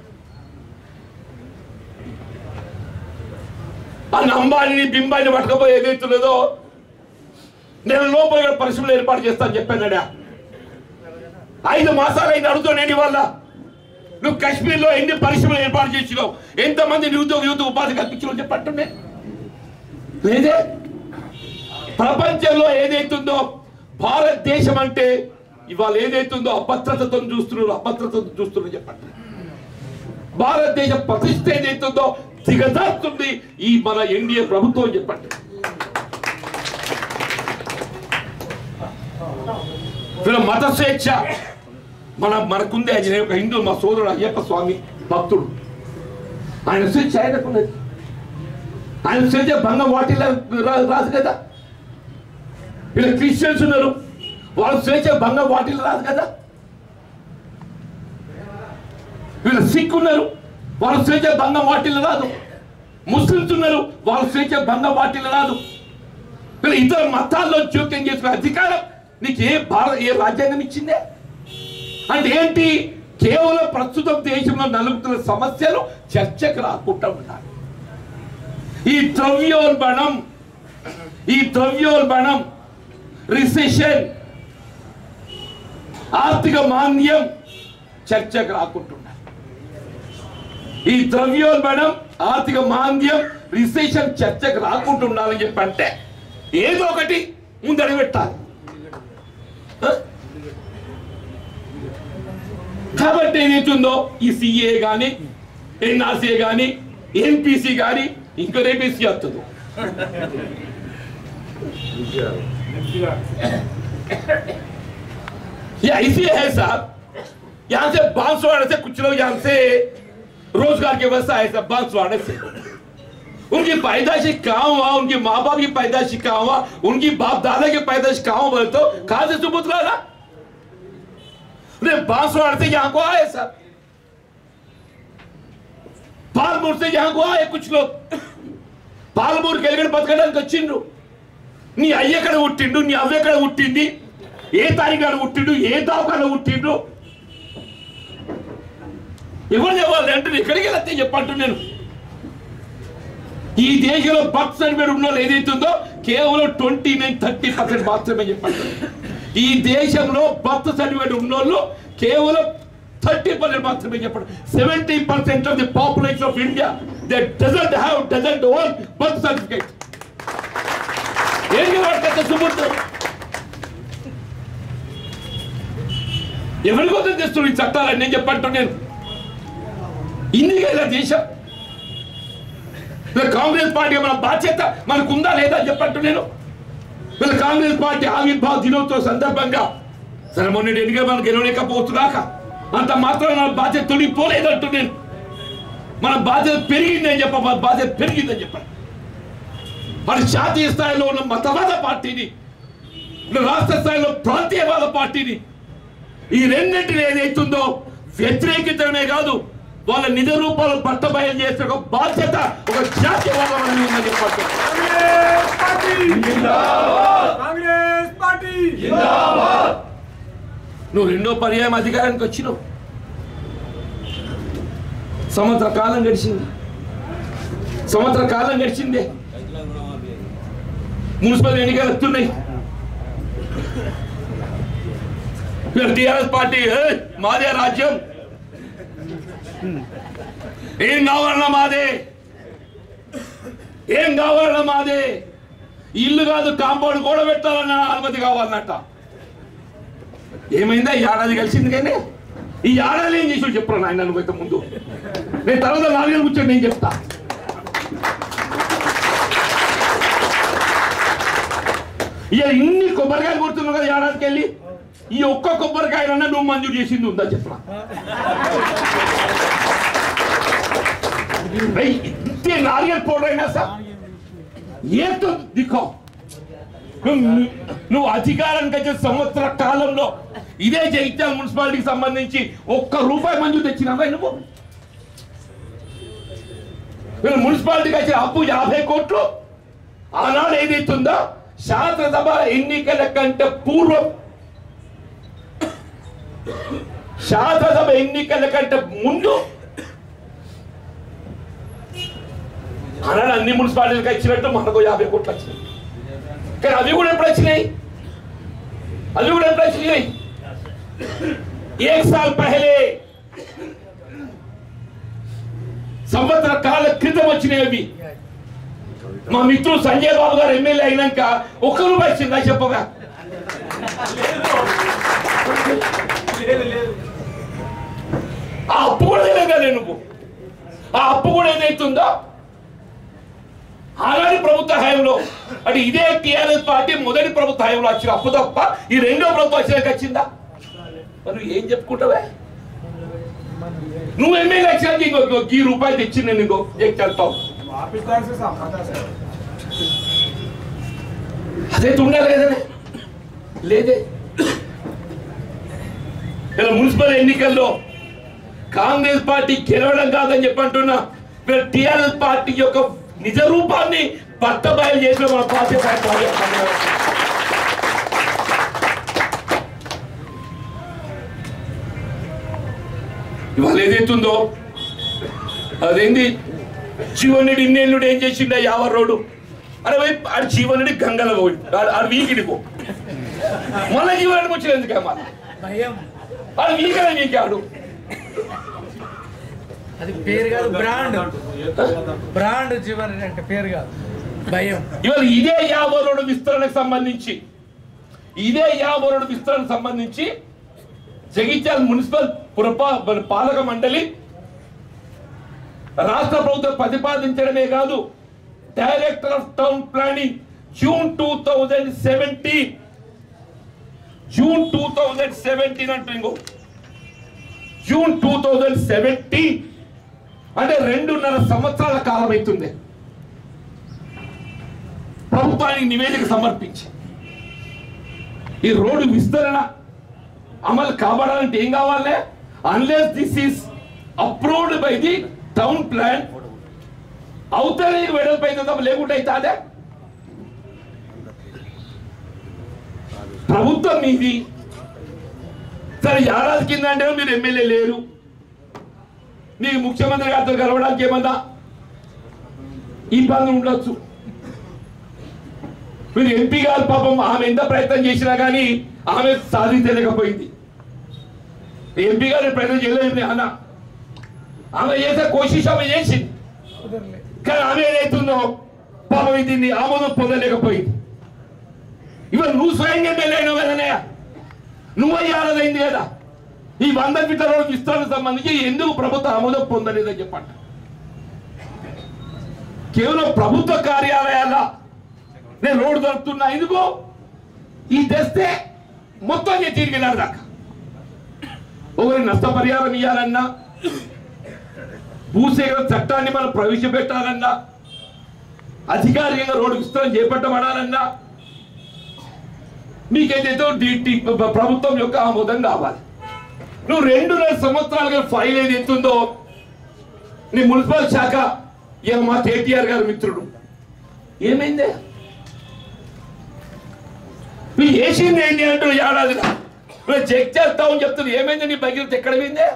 ఆ నంబాని బింబాని పట్టుకపోయి ఏదైతున్నదో నేను లోపల ఇక్కడ పరిశ్రమలు ఏర్పాటు చేస్తాను చెప్పానడా ఐదు మాసాలు అయింది అడుగుతాను వల్ల నువ్వు కాశ్మీర్లో ఎన్ని పరిశ్రమలు ఏర్పాటు చేసినావు ఎంతమంది నిరుద్యోగ యువత ఉపాధి కల్పించినావు చెప్పంటుండే లేదే ప్రపంచంలో ఏదైతుందో భారతదేశం అంటే ఇవాళ ఏదైతుందో అభద్రతతో చూస్తున్నారు అభద్రతతో చూస్తున్నారు చెప్పండి భారతదేశ ప్రతిష్ట ఏదైతుందో దిగజారుతుంది ఈ మన ఎన్డీఏ ప్రభుత్వం చెప్పండి వీళ్ళ మత స్వేచ్ఛ మన మనకుంది ఆయన ఒక హిందూ మా సోదరుడు అయ్యప్ప స్వామి భక్తుడు ఆయన స్వేచ్ఛ ఆయనకున్నది ఆయన స్వేచ్ఛ భంగం వాటిల్లో రా- రాదు కదా వీళ్ళ క్రిస్టియన్స్ ఉన్నారు వాళ్ళ స్వేచ్ఛ భంగం వాటిల్లో రాదు కదా వీళ్ళ సిక్ ఉన్నారు వాళ్ళ స్వేచ్ఛ భంగం వాటిల్లో రాదు ముస్లిమ్స్ ఉన్నారు వాళ్ళ స్వేచ్ఛ భంగం వాటిల్లో రాదు వీళ్ళ ఇతర మతాల్లో జోక్యం చేసుకునే అధికారం నీకు ఏ భారత ఏ రాజ్యాంగం ఇచ్చిందే అంటే ఏంటి కేవలం ప్రస్తుతం దేశంలో నలుగుతున్న సమస్యలు చర్చకు రాకుండా ఉండాలి ఈ ద్రవ్యోల్బణం ఈ ద్రవ్యోల్బణం రిసెషన్ ఆర్థిక మాంద్యం చర్చకు రాకుంటున్నారు ఈ ద్రవ్యోల్బణం ఆర్థిక మాంద్యం రిసెషన్ చర్చకు రాకుండా ఉండాలని చెప్పి అంటే ఏదో ఒకటి ముందడి పెట్టాలి ఆ? కాబట్టి ఏదైతుందో ఈ సిఏ కానీ ఎన్ఆర్సీఏ కానీ ఎన్పిసి కానీ ఇంకా రేపేసి వస్తుంది ये ऐसी है साहब यहाँ से बांसवाड़ा से कुछ लोग यहाँ से रोजगार की व्यवस्था है सब बांसवाड़ा से उनकी पैदाइश कहाँ हुआ उनके माँ बाप की पैदाइश कहाँ हुआ उनकी बाप दादा की पैदाइश कहाँ हुआ बोले तो कहाँ से सबूत लाना बांसवाड़ा से यहाँ को आए सर పాల్మూరు से यहाँ को आए कुछ लोग పాల్మూరు కలిగిన బతకడానికి వచ్చిండ్రు నీ అయ్య ఎక్కడ పుట్టిండు నీ అవ్వ ఎక్కడ పుట్టింది ఏ తారీఖు కాడ పుట్టిండు ఏ దావకాడ పుట్టిండు ఎవరు చెప్పాలి అంటే ఎక్కడికి వెళ్తే చెప్పంటు నేను ఈ దేశంలో బర్త్ సర్టిఫికేట్ ఉన్న వాళ్ళు ఏదైతుందో కేవలం ట్వంటీ నైన్ థర్టీ పర్సెంట్ మాత్రమే చెప్పండి ఈ దేశంలో బర్త్ సర్టిఫికేట్ ఉన్నోళ్ళు కేవలం థర్టీ పర్సెంట్ మాత్రమే చెప్పండి seventy percent of the population of India they doesn't have doesn't own birth certificate ఏం వాడితే సుమూర్తం ఎవరి కోసం తెస్తున్నారు ఈ చట్టాలని నేను చెప్పంటూ నేను ఇందుకే ఇలా దేశం వీళ్ళ కాంగ్రెస్ పార్టీ మన బాధ్యత మనకు ఉందా లేదా అని చెప్పంటూ నేను వీళ్ళ కాంగ్రెస్ పార్టీ ఆవిర్భావ దినోత్సవ సందర్భంగా సరే మొన్నటి ఎన్నికలు మనకు గెలవలేకపోతున్నాక అంత మాత్రం మన బాధ్యత తొలగిపోలేదంటూ నేను మన బాధ్యత పెరిగిందని చెప్ప మన బాధ్యత పెరిగిందని చెప్పాను మరి జాతీయ స్థాయిలో ఉన్న మతవాద పార్టీని ఇలా రాష్ట్ర స్థాయిలో ప్రాంతీయవాద పార్టీని ఈ రెండింటిని ఏదైతుందో వ్యతిరేకించడమే కాదు వాళ్ళ నిజ రూపాలు పట్టబయలు చేసే ఒక బాధ్యత ఒక జాతీయవాదం అనేది ఉందని చెప్పాలి కాంగ్రెస్ పార్టీ నువ్వు రెండో పర్యాయం అధికారానికి వచ్చినావు సంవత్సర కాలం గడిచింది సంవత్సర కాలం గడిచిందే మున్సిపల్ ఎన్నికలు వస్తున్నాయి టిఆర్ఎస్ పార్టీ "ఏయ్, మాదే రాజ్యం ఏం కావాలన్నా మాదే ఏం కావాలన్నా మాదే ఇల్లు కాదు కాంపౌండ్ కూడా పెట్టాలన్న అనుమతి కావాలన్నట్ట ఏమైందా ఈ ఏడాది కలిసింది కానీ ఈ ఏడాది ఏం చేసి చెప్పరా నాయన నువ్వైతే ముందు నేను తర్వాత నాలుగేళ్ళు కూర్చొని నేను చెప్తా ఇక ఇన్ని కొబ్బరికాయలు కొడుతున్నావు కదా ఏడాదికి వెళ్ళి ఈ ఒక్క కొబ్బరికాయలన్నా నువ్వు మంజూరు చేసింది ఉందా చెప్పరా भाई इतने नारियल फोड़ रहे हैं ना सब ये तो दिखो నువ్వు నువ్వు అధికారానికి వచ్చే సంవత్సర కాలంలో ఇదే జగిత్యాల మున్సిపాలిటీకి సంబంధించి ఒక్క రూపాయి మంజూరు తెచ్చినావా నువ్వు వీళ్ళు మున్సిపాలిటీకి వచ్చే అప్పు యాభై కోట్లు ఆనాడు ఏదైతుందో శాసనసభ ఎన్నికల కంటే పూర్వం శాసనసభ ఎన్నికల కంటే ముందు ఆనాడు అన్ని మున్సిపాలిటీలకు ఇచ్చినట్టు మనకు యాభై కోట్లు వచ్చినాయి కానీ అవి కూడా ఎప్పుడు వచ్చినాయి అవి కూడా ఎప్పుడు వచ్చినాయి ఏక్ సాల్ పహలే సంవత్సర కాల క్రితం వచ్చినాయి అవి మా మిత్రుడు సంజయ్ బాబు గారు ఎమ్మెల్యే అయినాక ఒక్క రూపాయి ఇచ్చిందా చెప్పగా ఆ అప్పు కూడా తెలియదా నువ్వు ఆ అప్పు కూడా ఏదైతుందో ఆనాటి ప్రభుత్వ హయాంలో అంటే ఇదే టిఆర్ఎస్ పార్టీ మొదటి ప్రభుత్వ హయాంలో వచ్చిన అప్పు తప్ప ఈ రెండో ప్రభుత్వం వచ్చినాక వచ్చిందా మరి నువ్వు ఏం చెప్పుకుంటావే నువ్వు ఎమ్మెల్యే వచ్చినాక ఇంకో ఇంకో ఈ రూపాయలు తెచ్చి నేను ఇంకో చెప్తావు అదైతే ఉండాలి కదనే లేదే ఇలా మున్సిపల్ ఎన్నికల్లో కాంగ్రెస్ పార్టీ గెలవడం కాదని చెప్పి అంటున్నా టిఆర్ఎస్ పార్టీ యొక్క నిజ రూపాన్ని బట్టబయలు చేసిన మన పార్టీ పార్టీ ఇవాళ ఏదైతుందో అదేంది జీవన్ రెడ్డి ఇన్నేళ్ళుడు ఏం చేసిండ యావర్ రోడ్డు అరే పోయి ఆడు జీవన్ రెడ్డి గంగల పోయి ఆడు- ఆడు వీకిడి పో మళ్ళీ జీవన్ రెడ్డి వచ్చిన ఎందుకే మళ్ళీ ఆడు వీకనే వీకాడు అది పేరు కాదు బ్రాండ్ బ్రాండ్ జీవన్ రెడ్డి అంటే పేరు కాదు భయం ఇవాళ ఇదే యాభై విస్తరణకు సంబంధించి ఇదే యాభై విస్తరణకు సంబంధించి జగిత్యాల మున్సిపల్ పురపా పాలక మండలి రాష్ట్ర ప్రభుత్వం ప్రతిపాదించడమే కాదు director of town planning June two thousand seventeen June two thousand seventeen అంటూ ఇంకో జూన్ టూ థౌజండ్ సెవెంటీన్ అంటే రెండున్నర సంవత్సరాల కాలం అవుతుంది ప్రభుత్వానికి నివేదిక సమర్పించి ఈ రోడ్డు విస్తరణ అమలు కాబడాలంటే ఏం కావాలి unless this is approved by the town plan అవుతానే వెడల్పు అయితే తప్ప లేకుండా అవుతాదే ప్రభుత్వం మీది సరే ఏడాది కింద అంటే మీరు ఎమ్మెల్యే లేరు నీకు ముఖ్యమంత్రి గారితో కలవడానికి ఏమన్నా ఇబ్బంది ఉండొచ్చు మీరు ఎంపీ గారు పాపం ఆమె ఎంత ప్రయత్నం చేసినా కానీ ఆమె సాధించలేకపోయింది ఎంపీ గారు ప్రయత్నం చేయలేదు అన్న ఆమె చేసే కోశిష్ ఆమె చేసింది కుదరలే కానీ ఆమె ఏదైతుందో పాపం దీన్ని ఆమోదం పొందలేకపోయింది ఇవాళ నువ్వు స్వయంగా ఎమ్మెల్యే అయినావు కదనయ్య నువ్వు అయ్యాలదైంది కదా ఈ వంద ఫీట్ల రోడ్డు విస్తరణకు సంబంధించి ఎందుకు ప్రభుత్వ ఆమోదం పొందలేదని చెప్పండి కేవలం ప్రభుత్వ కార్యాలయాల నేను రోడ్డు దొరుకుతున్నా ఎందుకు ఈ తెస్తే మొత్తం నేను తిరిగి దాకా ఒకరి నష్టపరిహారం ఇవ్వాలన్నా భూసేకరణ చట్టాన్ని మనం ప్రవేశపెట్టాలన్నా అధికారికంగా రోడ్డు విస్తరణ చేపట్టబడాలన్నా మీకేదైతే డిటి ప్రభుత్వం యొక్క ఆమోదం కావాలి నువ్వు రెండున్నర సంవత్సరాలుగా ఫైల్ ఏది ఎత్తుందో నీ మున్సిపల్ శాఖ ఇక మా కేటీఆర్ గారు మిత్రుడు ఏమైందే నువ్వు చేసింది ఏంటి అంటూ ఏడాది నువ్వు చెక్ చేస్తావని చెప్తుంది ఏమైంది నీ భగీరథ ఎక్కడ పోయిందే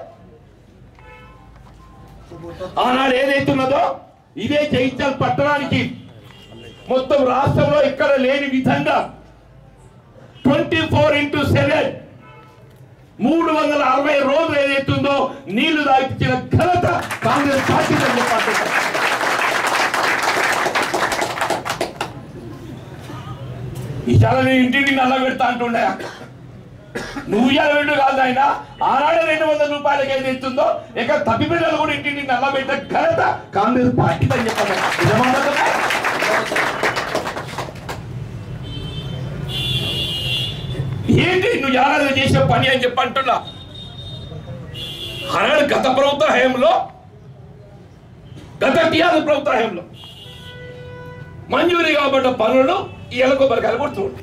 ఆనాడు ఏదైతున్నదో ఇదే జగిత్యాల పట్టణానికి మొత్తం రాష్ట్రంలో ఇక్కడ లేని విధంగా ట్వంటీ ఫోర్ ఇంటూ సెవెన్ మూడు వందల అరవై రోజులు ఏదైతుందో నీళ్లు తాగిపించిన ఘనత కాంగ్రెస్ పార్టీ చెప్పాలి ఇవాళ నేను ఇంటిని నల్ల పెడతా అంటుండే నువ్వు ఇవాళ రెండు కాదు ఆయన ఆనాడు రెండు వందల రూపాయలకి ఏది ఇస్తుందో ఇక తప్పి పిల్లలు కూడా ఇంటిని నల్ల పెట్ట ఘనత కాంగ్రెస్ పార్టీ అని చెప్పాలి నిజమానా కదా? ఏంటి నువ్వు ఏడాది చేసే పని అని చెప్పి అంటున్నా ఆనాడు గత ప్రభుత్వ హయాంలో గత టీఆర్ఎస్ ప్రభుత్వ హయాంలో మంజూరీ కాబట్ట పనులు ఇళ్ళ కొబ్బరికాయలు కొడుతూ ఉంటాయి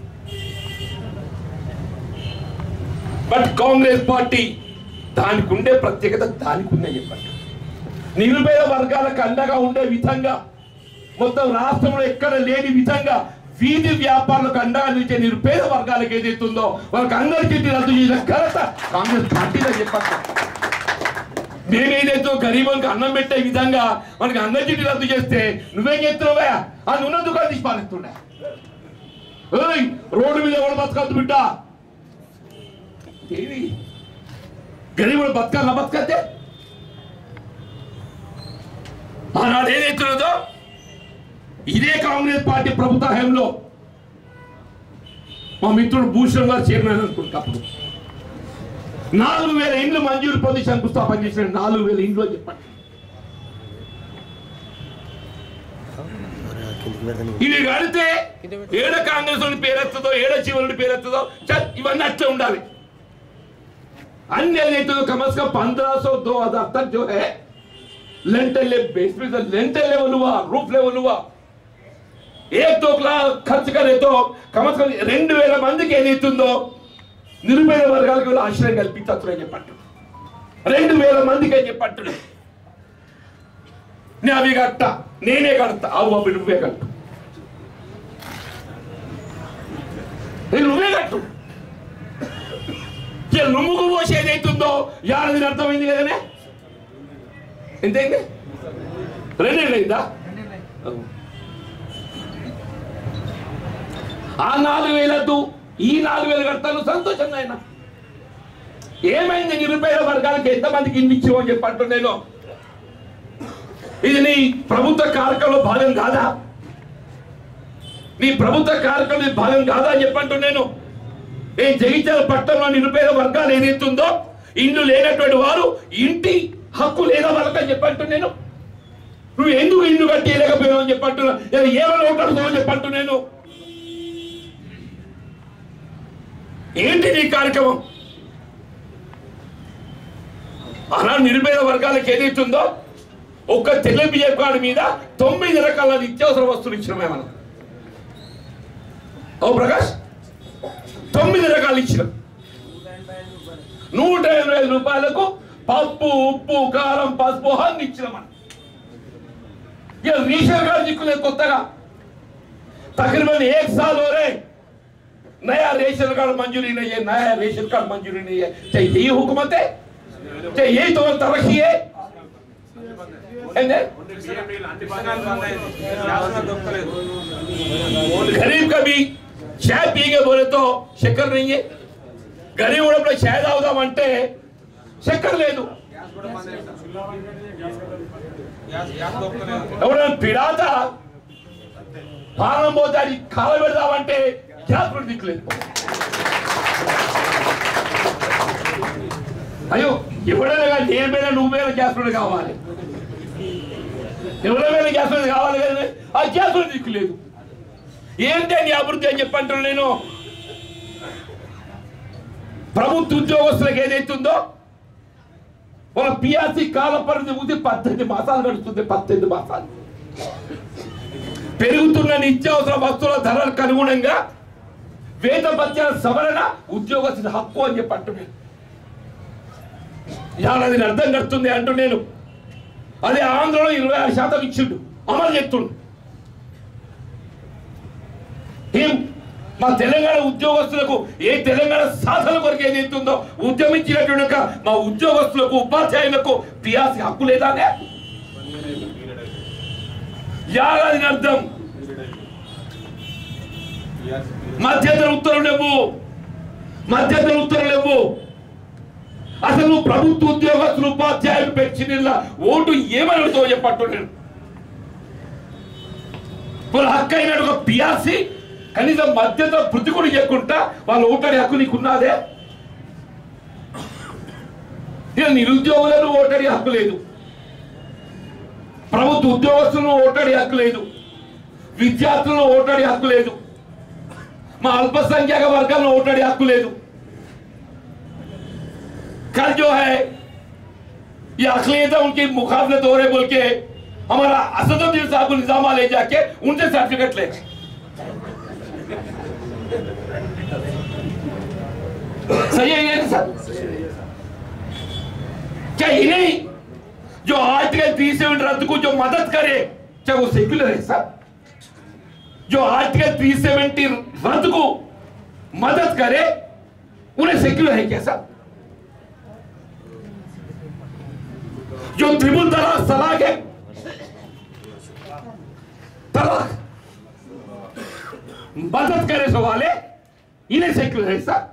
బట్ కాంగ్రెస్ పార్టీ దానికి ఉండే ప్రత్యేకత దానికి ఉందని చెప్పండి నిరుపేద వర్గాలకు అండగా ఉండే విధంగా మొత్తం రాష్ట్రంలో ఎక్కడ లేని విధంగా వీధి వ్యాపారులకు అండగా నిలిచే నిరుపేద వర్గాలకు ఏదైతుందో వాళ్ళకి అందరికీ రద్దు చేసిన ఘనత కాంగ్రెస్ పార్టీదని చెప్పండి మేమేదైతే గరీబులకు అన్నం పెట్టే విధంగా మనకి అందరి చిట్టి రద్దు చేస్తే నువ్వేం చేస్తున్నావా ఆ నున్న దుకాణం తీసి పాలిస్తుండే ఏయ్, రోడ్డు మీద ఎవడు బతకద్దు బిడ్డ ఏది గరీబుడు బతకాల బతకద్దే ఆనాడు ఏదైతున్నదో ఇదే కాంగ్రెస్ పార్టీ ప్రభుత్వ హయాంలో మా మిత్రుడు భూషణ్ గారు చైర్మన్ అనుకుంటా అప్పుడు నాలుగు వేల ఇండ్లు మంజూరు పొంది శంకుస్థాపన చేసిన నాలుగు వేల ఇండ్లు అని చెప్పండి ఇది కడితే ఏడ కాంగ్రెస్ వాడి పేరెత్తదో ఏడ శివుడి పేరెత్తదో చల్ ఇవన్నీ అట్లే ఉండాలి अन्य नहीं तो कम से कम पंद्रह सौ दो हजार तक जो है लेंटर ले बेस पे लेंटर लेवल हुआ रूफ लेवल हुआ एक दो लाख ఖర్చు करे तो కమ కమ రెండు వేల మందికి ఏదైతుందో నిరుపేద వర్గాలకు వీళ్ళు ఆశ్రయం కల్పించచ్చు అని చెప్పట్టు రెండు వేల మందికి అని చెప్పట్టు నేను అవి కట్ట నేనే కడతా అవు అవి నువ్వే కట్టు ఇది నువ్వే కట్టు ఇక నుమ్ముకు పోసి ఏదైతుందో ఏడాది అర్థమైంది కదనే ఎంతైంది రెండేళ్ళైందా ఆ నాలుగు వేలద్దు ఈ నాలుగు వేలు కడతాను సంతోషంగా అయినా ఏమైంది నిరుపేద వర్గాలకు ఎంతమందికి ఇల్లు ఇచ్చావు అని చెప్పి అంటున్నా నేను ఇది నీ ప్రభుత్వ కార్యక్రమంలో భాగం కాదా నీ ప్రభుత్వ కార్యక్రమం భాగం కాదా అని చెప్పంటు నేను ఏ జగిత్యాల పట్టణంలో నిరుపేద వర్గాలు ఏదైతుందో ఇండ్లు లేనటువంటి వారు ఇంటి హక్కు లేదా వాళ్ళకని చెప్పంటు నేను నువ్వు ఎందుకు ఇల్లు కట్టేయలేకపోయావు అని చెప్పంటున్నా లేదా ఏమైనా ఒకటి చెప్పంటు నేను ఏంటి నీ కార్యక్రమం అలా నిరుపేద వర్గాలకు ఏదైతుందో ఒక్క తెల్ల బియ్యం కార్డు మీద తొమ్మిది రకాల నిత్యావసర వస్తువులు ఇచ్చినామే మనం ఓ ప్రకాష్ తొమ్మిది రకాలు ఇచ్చినాం నూట ఇరవై ఐదు రూపాయలకు పప్పు ఉప్పు కారం పసుపు అన్ని ఇచ్చినాం మనం ఇక రేషన్ కార్డు దిక్కులేదు కొత్తగా तकरीबन एक साल हो रहे नया रेशन कार्ड मंजूरी नहीं है नया रेशन कार्ड मंजूरी नहीं है क्या यही हुकूमत है क्या यही तो तरक्की है ఏందే? गरीब का भी चाय पिएंगे बोले तो शक्कर नहीं है गरीब ఉన్నప్పుడు చాయ్ తాగుదామంటే చక్కెర లేదు ఎవరైనా పిడాత పాలన పోతాడి కాల పెడదామంటే గ్యాస్ కూడా దిక్కులేదు అయ్యో ఎవడైనా కానీ నేను మీద నువ్వు మీద గ్యాస్ కూడా కావాలి ఎవరి మీద గ్యాస్ కూడా కావాలి కదా ఆ గ్యాస్ కూడా దిక్కులేదు ఏంటి నీ అభివృద్ధి అని చెప్పంటున్నా నేను ప్రభుత్వ ఉద్యోగస్తులకు ఏదైతుందో వాళ్ళ పిఆర్సీ కాల పరిధి ఉంది పద్దెనిమిది మాసాలు గడుస్తుంది పద్దెనిమిది మాసాలు పెరుగుతున్న నిత్యావసర వస్తువుల ధరలకు అనుగుణంగా వేత భత్యాల సవరణ ఉద్యోగస్తుల హక్కు అని చెప్పి అంటున్నాను ఏడాది అర్థం కడుతుంది అంటూ నేను అదే ఆంధ్రలో ఇరవై ఆరు శాతం ఇచ్చిండు అమలు చేస్తుండు ఏం మా తెలంగాణ ఉద్యోగస్తులకు ఏ తెలంగాణ సాధన కొరకు ఏది ఎత్తుందో ఉద్యమించినటువంటి ఒక మా ఉద్యోగస్తులకు ఉపాధ్యాయులకు పియాసి హక్కు లేదానే యాగాది అర్థం మధ్యంతర ఉత్తరం లేవు మధ్యంతర ఉత్తరం లేవు అసలు నువ్వు ప్రభుత్వ ఉద్యోగస్తులు ఉపాధ్యాయులు పెన్షన్ ఓటు ఏమని అడుగుతావు చెప్పట్టు నేను వాళ్ళ హక్కు అయినట్టు ఒక పియాసి కనీసం మధ్యత వృత్తి కూడా చేయకుండా వాళ్ళ ఓటడి హక్కు నీకున్నదే ఇక నిరుద్యోగులను ఓటడి హక్కు లేదు ప్రభుత్వ ఉద్యోగస్తులను ఓటడి హక్కు లేదు విద్యార్థులను ఓటడి హక్కు లేదు మా అల్పసంఖ్యాక వర్గాలను ఓటడి హక్కు లేదు कल जो है ये अखिलियत उनकी मुखाफलत हो रहे बोल के हमारा असदुद्दीन साहब को निजामा ले जाके उनसे सर्टिफिकेट ले सही है ये सर क्या इन्हें जो आर्टिकल थ्री सेवन रद्द को जो मदद करे चाहे वो सेक्युलर है सर जो आर्टिकल थ्री सेवेंटी रद्द को मदद करे उन्हें सेक्युलर है क्या सर जो त्रिपुल तलाक तलाक है तलाक मदद करे सो वाले इन्हें सेक्युलर है सर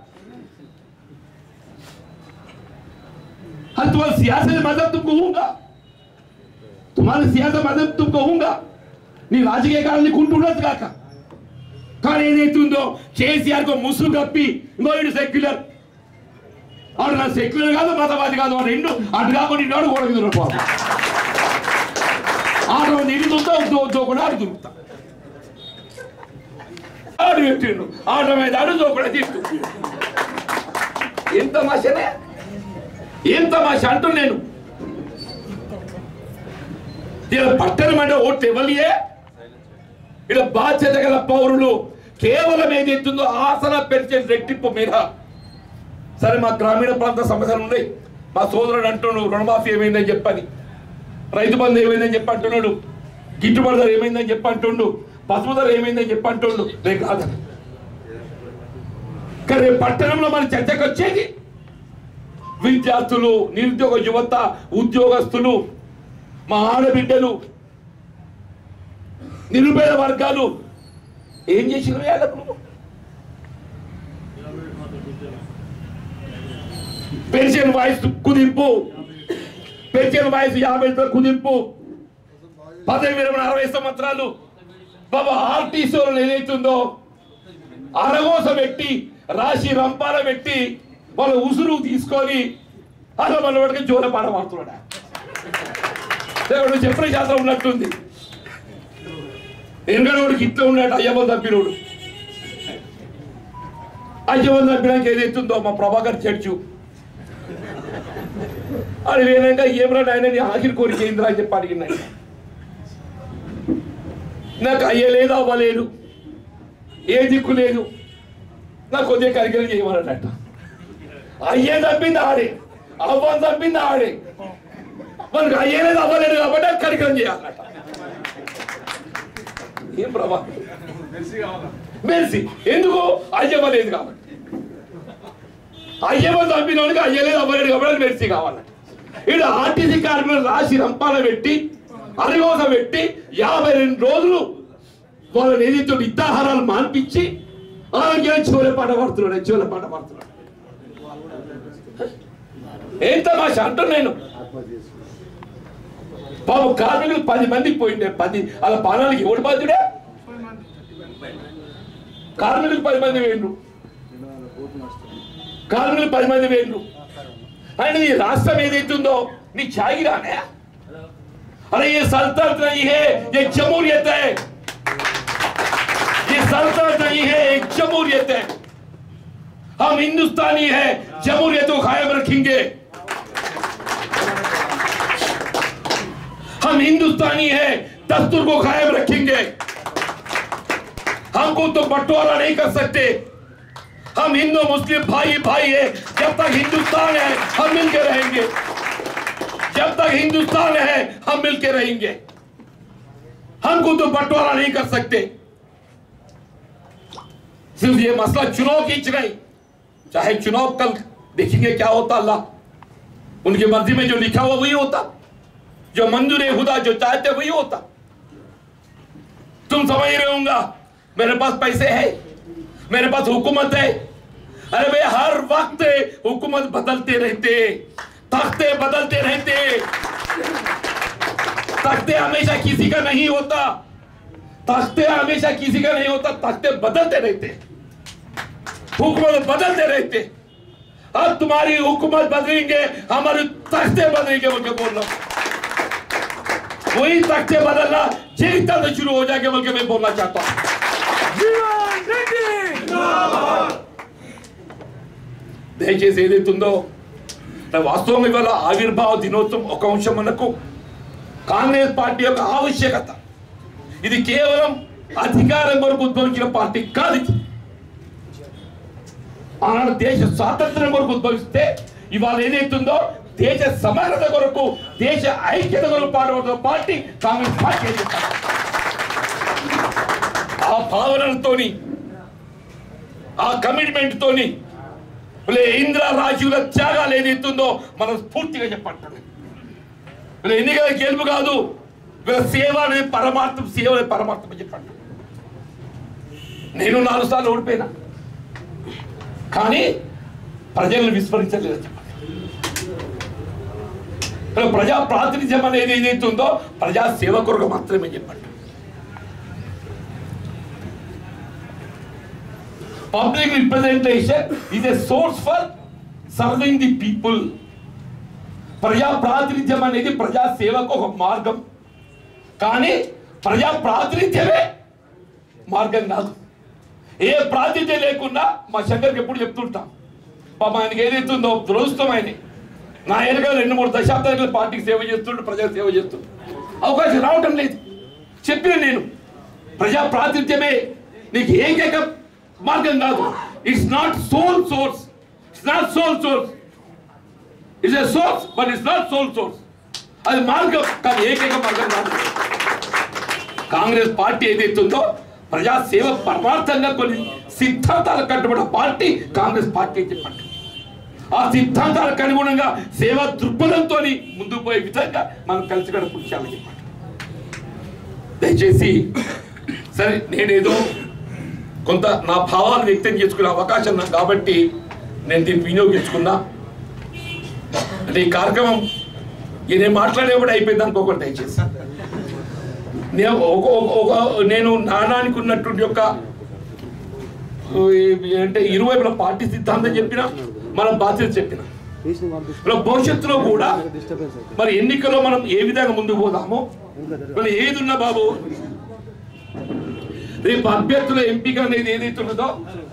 हाँ तुम्हारा सियासत मजहब तुमको होगा तुम्हारे सियासत मजहब तुमको होगा నీ రాజకీయ కాలాన్ని కుంటుండొచ్చు కాక కానీ ఏదైతుందో కేసీఆర్ కో ముసుగు కప్పి ఇంకో ఇటు సెక్యులర్ ఆడు నా సెక్యులర్ కాదు మతవాది కాదు వాడు రెండు అటు కాకుండా ఇటు కూడా కుదరదు ఆడు నీటి దుంతా ఉద్దో కూడా ఆడు దుంతా ఆడు పెట్టిండు ఆట మీద అడుగు కూడా తిట్టు ఎంత మాషనే ఎంత మాష అంటూ నేను ఇలా పట్టణం అంటే ఓట్లు ఇవ్వలియే ఇలా బాధ్యత గల పౌరులు కేవలం ఏదైతుందో ఆసన పెన్షన్ రెట్టింపు మీద సరే మా గ్రామీణ ప్రాంత సమస్యలు ఉన్నాయి మా సోదరుడు అంటున్నాడు రుణమాఫీ ఏమైందని చెప్పని రైతు బంధు ఏమైందని చెప్పి అంటున్నాడు గిట్టుబాటు ధర ఏమైందని చెప్పి అంటుండు పసుపు ధర ఏమైందని చెప్పి అంటుండు రేపు కాదని కానీ రేపు పట్టణంలో మన చర్చకు వచ్చేది విద్యార్థులు నిరుద్యోగ యువత ఉద్యోగస్తులు మా ఆడబిడ్డలు నిరుపేద వర్గాలు ఏం చేసిన వేళకు నువ్వు పెన్షన్ వయసు కుదింపు పెన్షన్ వయసు యాభై తో కుదింపు పదవి విరమణ అరవై సంవత్సరాలు బాబా ఆర్టీసీ ఏదైతుందో అరగోస పెట్టి రాశి రంపాల పెట్టి వాళ్ళ ఉసురు తీసుకొని అలా మన వాడికి జోల పాట పాడుతున్నాడా దేవుడు చెప్పిన శాస్త్రం ఉన్నట్టుంది ఎనగడోడికి ఇట్లా ఉన్నాడు అయ్యమ్మ తప్పినోడు అయ్యమ్మ తప్పినాక ఏదైతుందో మా ప్రభాకర్ చర్చు అది వేనంగా ఏమరా నాయన నీ ఆఖరి కోరిక ఏందిరా అని చెప్పి అడిగినాయి నాకు అయ్యలేదు అవ్వలేదు ఏ దిక్కు లేదు నాకు కొద్దిగా కరికలు చేయమన్నట్ట అయ్యే తప్పింది ఆడే అవ్వని తప్పింది ఆడే మనకు అయ్యలేదు అవ్వలేదు కాబట్టి అది కరికలం చేయాలన్నట ఏం ప్రభా మెరిసి ఎందుకు అయ్యవ్వలేదు కాబట్టి అయ్యవ చంపినోడికి అయ్యలేదు అవ్వలేదు కాబట్టి అది మెరిసి కావాలన్నట ఇక్కడ ఆర్టీసీ కార్మికులు రాసి రంపాల పెట్టి అరిగోస పెట్టి యాభై రెండు రోజులు వాళ్ళని ఏదైతే నిద్రాహారాలు మాన్పించి ఆరోగ్యాన్ని చెవుల పాట పడుతున్నాడు చెవుల పాట పడుతున్నాడు ఏం తమాష అంటున్నా నేను పాపం కార్మికులు పది మందికి పోయిండే పది అలా పానాలకి ఎవడు బాధ్యుడే కార్మికులు పది మంది వేయండు కార్మికులు పది మంది వేయండు అండ్ నీ రాష్ట్రం ఏదైతుందో నీ చాగిరానే अरे ये सल्तनत नहीं है ये जमहूरियत है ये सल्तनत नहीं है एक जमहूरियत है हम हिंदुस्तानी है जमहूरियत को कायम रखेंगे हम हिंदुस्तानी है दस्तूर को कायम रखेंगे हमको तो बंटवारा नहीं कर सकते हम हिंदू मुस्लिम भाई भाई है जब तक हिंदुस्तान है हम मिलकर रहेंगे जब तक हिंदुस्तान है हम मिलकर रहेंगे हमको तो बंटवारा नहीं कर सकते सिर्फ ये मसला चुनाव की नहीं चाहे चुनाव कल देखेंगे क्या होता अल्लाह उनकी मर्जी में जो लिखा हुआ वही होता जो मंजूर खुदा जो चाहते वही होता तुम समझ रहे होगा मेरे पास पैसे है मेरे पास हुकूमत है अरे भाई हर वक्त हुकूमत बदलते रहते तख्ते बदलते रहते तख्ते हमेशा किसी का नहीं होता तख्ते हमेशा किसी का नहीं होता तख्ते बदलते रहते हुकूमत बदलते रहते अब तुम्हारी हुकूमत बदलेंगे हमारे तख्ते बदलेंगे बोल के बोल रहा हूं। वही तख्ते बदलना जीता से शुरू हो जाएगा बोल के मैं बोलना चाहता हूं जीवन रेड्डी దయచేసి ఏదైతుందో వాస్తవంగా ఇవాళ ఆవిర్భావ దినోత్సవం ఒక అంశం మనకు కాంగ్రెస్ పార్టీ యొక్క ఆవశ్యకత ఇది కేవలం అధికారం కొరకు ఉద్భవించిన పార్టీ కాదు ఇది. ఆనాడు దేశ స్వాతంత్రం కొరకు ఉద్భవిస్తే ఇవాళ ఏదైతుందో దేశ సమగ్రత కొరకు దేశ ఐక్యత కొరకు పాటుపడుతున్న పార్టీ కాంగ్రెస్ పార్టీ అని చెప్పాలి. ఆ భావనలతోని ఆ కమిట్మెంట్ తోని లే ఇంద్ర రాజుల త్యాగాలు ఏదైతుందో మనం స్ఫూర్తిగా చెప్పంటాడు వీళ్ళ ఎన్నికల గెలుపు కాదు వీళ్ళ సేవ అనేది పరమార్థం సేవ అనేది పరమార్థం అని చెప్పండి నేను నాలుగు సార్లు ఓడిపోయినా కానీ ప్రజలను విస్మరించలేదు చెప్పండి ఇక్కడ ప్రజా ప్రాతినిధ్యం అనేది ఏదైతే ఉందో ప్రజా సేవ కొరకు మాత్రమే చెప్పండి public representation is a source for serving the people ప్రజా ప్రాతినిధ్యం అనేది ప్రజా సేవకు ఒక మార్గం కానీ ప్రజా ప్రాతినిధ్యమే మార్గం కాదు ఏ ప్రాతినిధ్యం లేకుండా మా శంకర్కి ఎప్పుడు చెప్తుంటాం పాప ఆయనకి ఏదైతుందో దురదృష్టమైన నా ఎనక రెండు మూడు దశాబ్దాలు పార్టీకి సేవ చేస్తుంటే ప్రజలకు సేవ చేస్తుంటే అవకాశం రావటం లేదు చెప్పిన నేను ప్రజా ప్రాతినిధ్యమే నీకు ఏకైక మార్గం కాదు it's not sole source it's not sole source it's a source but it's not sole source అది మార్గం కానీ ఏకైక మార్గం కాదు కాంగ్రెస్ పార్టీ ఏదైతుందో ప్రజా సేవ పరమార్థంగా కొన్ని సిద్ధాంతాలకు కట్టుబడిన పార్టీ కాంగ్రెస్ పార్టీ అని చెప్పండి ఆ సిద్ధాంతాలకు అనుగుణంగా సేవా దృక్పథంతో ముందుకు పోయే విధంగా మనం కలిసి కూడా కృషి చేయాలని చెప్పండి దయచేసి సరే నేనేదో కొంత నా భావాలు వ్యక్తం చేసుకునే అవకాశం నాకు కాబట్టి నేను దీన్ని వినియోగించుకున్నా అంటే ఈ కార్యక్రమం ఇక నేను మాట్లాడేప్పుడు అయిపోయింది అనుకోకండి దయచేసి నేను ఒక ఒక- ఒక నేను నానానికి ఉన్నటువంటి యొక్క ఈ- అంటే ఇరువైపుల పార్టీ సిద్ధాంతం చెప్పిన మనం బాధ్యత చెప్పిన ఇలా భవిష్యత్తులో కూడా మరి ఎన్నికల్లో మనం ఏ విధంగా ముందుకు పోదామో మరి ఏది ఉన్నా బాబు రేపు అభ్యర్థుల ఎంపిక అనేది ఏదైతే ఉన్నదో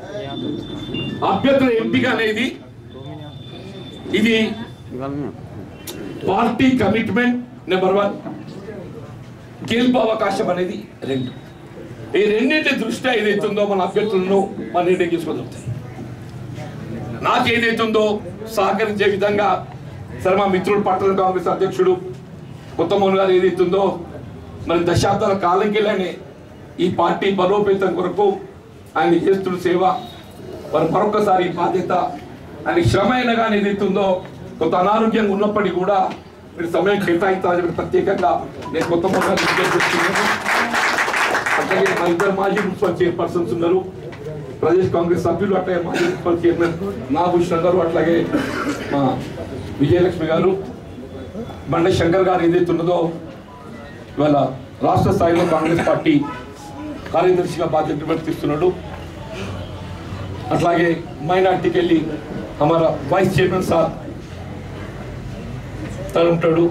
అభ్యర్థుల ఎంపిక అనేది ఇది పార్టీ కమిట్మెంట్ నెంబర్ వన్ గెలుపు అవకాశం అనేది రెండు ఈ రెండింటి దృష్ట్యా ఏదైతుందో మన అభ్యర్థులను మన నిర్ణయం చేసుకోగలుగుతాయి నాకేదైతుందో సహకరించే విధంగా సరే మా మిత్రుడు పట్టణ కాంగ్రెస్ అధ్యక్షుడు ఉత్తమోహన్ గారు ఏదైతుందో మరి దశాబ్దాల కాలంకెళ్ళనే ఈ పార్టీ బలోపేతం కొరకు ఆయన చేస్తున్న సేవ మరి మరొకసారి ఈ బాధ్యత ఆయన శ్రమ అయినా కానీ ఏదైతుందో కొంత అనారోగ్యంగా ఉన్నప్పటికీ కూడా మీరు సమయం కేటాయిస్తారని చెప్పి ప్రత్యేకంగా నేను కొత్త మొదలు చేస్తున్నాను అట్లాగే మా ఇద్దరు మాజీ మున్సిపల్ చైర్పర్సన్స్ ఉన్నారు ప్రదేశ్ కాంగ్రెస్ సభ్యులు అట్లాగే మాజీ మున్సిపల్ చైర్మన్ నాగభూషణ్ గారు అట్లాగే మా విజయలక్ష్మి గారు బండ శంకర్ గారు ఏదైతే ఉన్నదో ఇవాళ రాష్ట్ర స్థాయిలో కాంగ్రెస్ పార్టీ కార్యదర్శిగా బాధ్యత నిర్వర్తిస్తున్నాడు అట్లాగే మైనార్టీకి వెళ్ళి హమారా వైస్ చైర్మన్ సార్ తను ఉంటాడు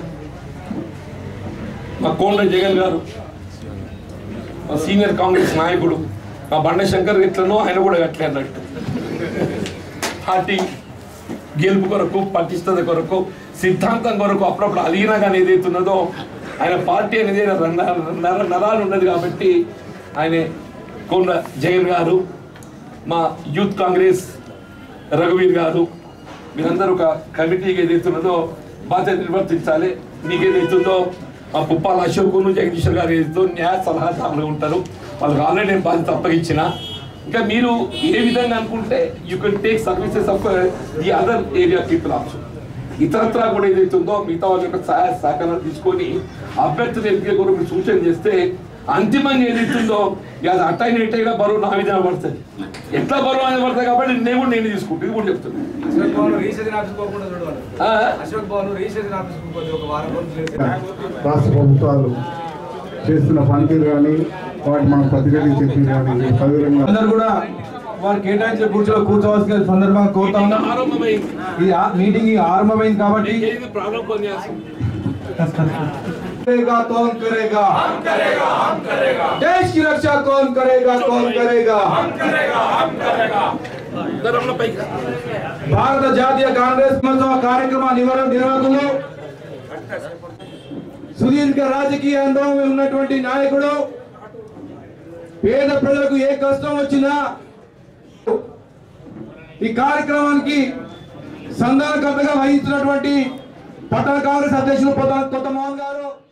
మా కోండ జగన్ గారు మా సీనియర్ కాంగ్రెస్ నాయకుడు మా బండ శంకర్ ఎట్లనో ఆయన కూడా అట్లే అన్నట్టు పార్టీ గెలుపు కొరకు పటిష్టత కొరకు సిద్ధాంతం కొరకు అప్పుడప్పుడు అలీనా కానీ ఏదైతే ఉన్నదో ఆయన పార్టీ అనేది ఆయన నర నర- నరాలు ఉన్నది కాబట్టి ఆయన కొండ జగన్ గారు మా యూత్ కాంగ్రెస్ రఘువీర్ గారు మీరందరూ ఒక కమిటీకి ఏదైతే ఉన్నదో బాధ్యత నిర్వర్తించాలి మీకు ఏదైతుందో మా పుప్పాల అశోకును జగదీశ్వర్ గారు ఏదైతే న్యాయ సలహాదారులు ఉంటారు వాళ్ళకి ఆల్రెడీ నేను బాధ్యత అప్పగించిన ఇంకా మీరు ఏ విధంగా అనుకుంటే you can take services of the other area people also ఇతరత్రా కూడా ఏదైతే ఉందో మిగతా వాళ్ళ యొక్క సహాయ సహకారాలు తీసుకొని అభ్యర్థులు ఎంపిక కొరకు మీరు సూచన చేస్తే అంతిమంగా ఏదైతే ఉందో ఇక అది అట్టైన ఇట్టైనా బరువు నా మీద పడుతుంది ఎట్లా బరువు అనేది పడుతుంది కాబట్టి నేను కూడా నేను తీసుకుంటాను ఇది కూడా చెప్తాను అశోక్ భవన్ రీసెషన్ ఆఫీస్ పోకుండా చూడవాలి ఆ? అశోక్ భవన్ రీసెషన్ ఆఫీస్ పోతే ఒక వారం రోజులు చేసి రాష్ట్ర ప్రభుత్వాలు చేస్తున్న పనితీరు కానీ వాటి మనం ప్రతిగతి చెప్పి కానీ సవివరంగా అందరూ కూడా వారు కేటాయించిన కూర్చోలో కూర్చోవలసిన సందర్భంగా కోరుతా ఉన్నాం ఆరంభమైంది ఈ ఆ- మీటింగ్ మీటింగ్ ఆరంభమైంది కాబట్టి ఏది ప్రారంభం చేస్తాం करेगा कौन करेगा हम करेगा हम करेगा देश की रक्षा कौन करेगा कौन करेगा हम అందరం పైకి రా. భారత జాతీయ కాంగ్రెస్ మహోత్సవ కార్యక్రమ నివర నిర్వాహకులు సుదీర్ఘ రాజకీయ అనుభవం ఉన్నటువంటి నాయకుడు పేద ప్రజలకు ఏ కష్టం వచ్చినా ఈ కార్యక్రమానికి సంధానకర్తగా వహించినటువంటి పట్టణ కాంగ్రెస్ అధ్యక్షులు కొత్త మోహన్ గారు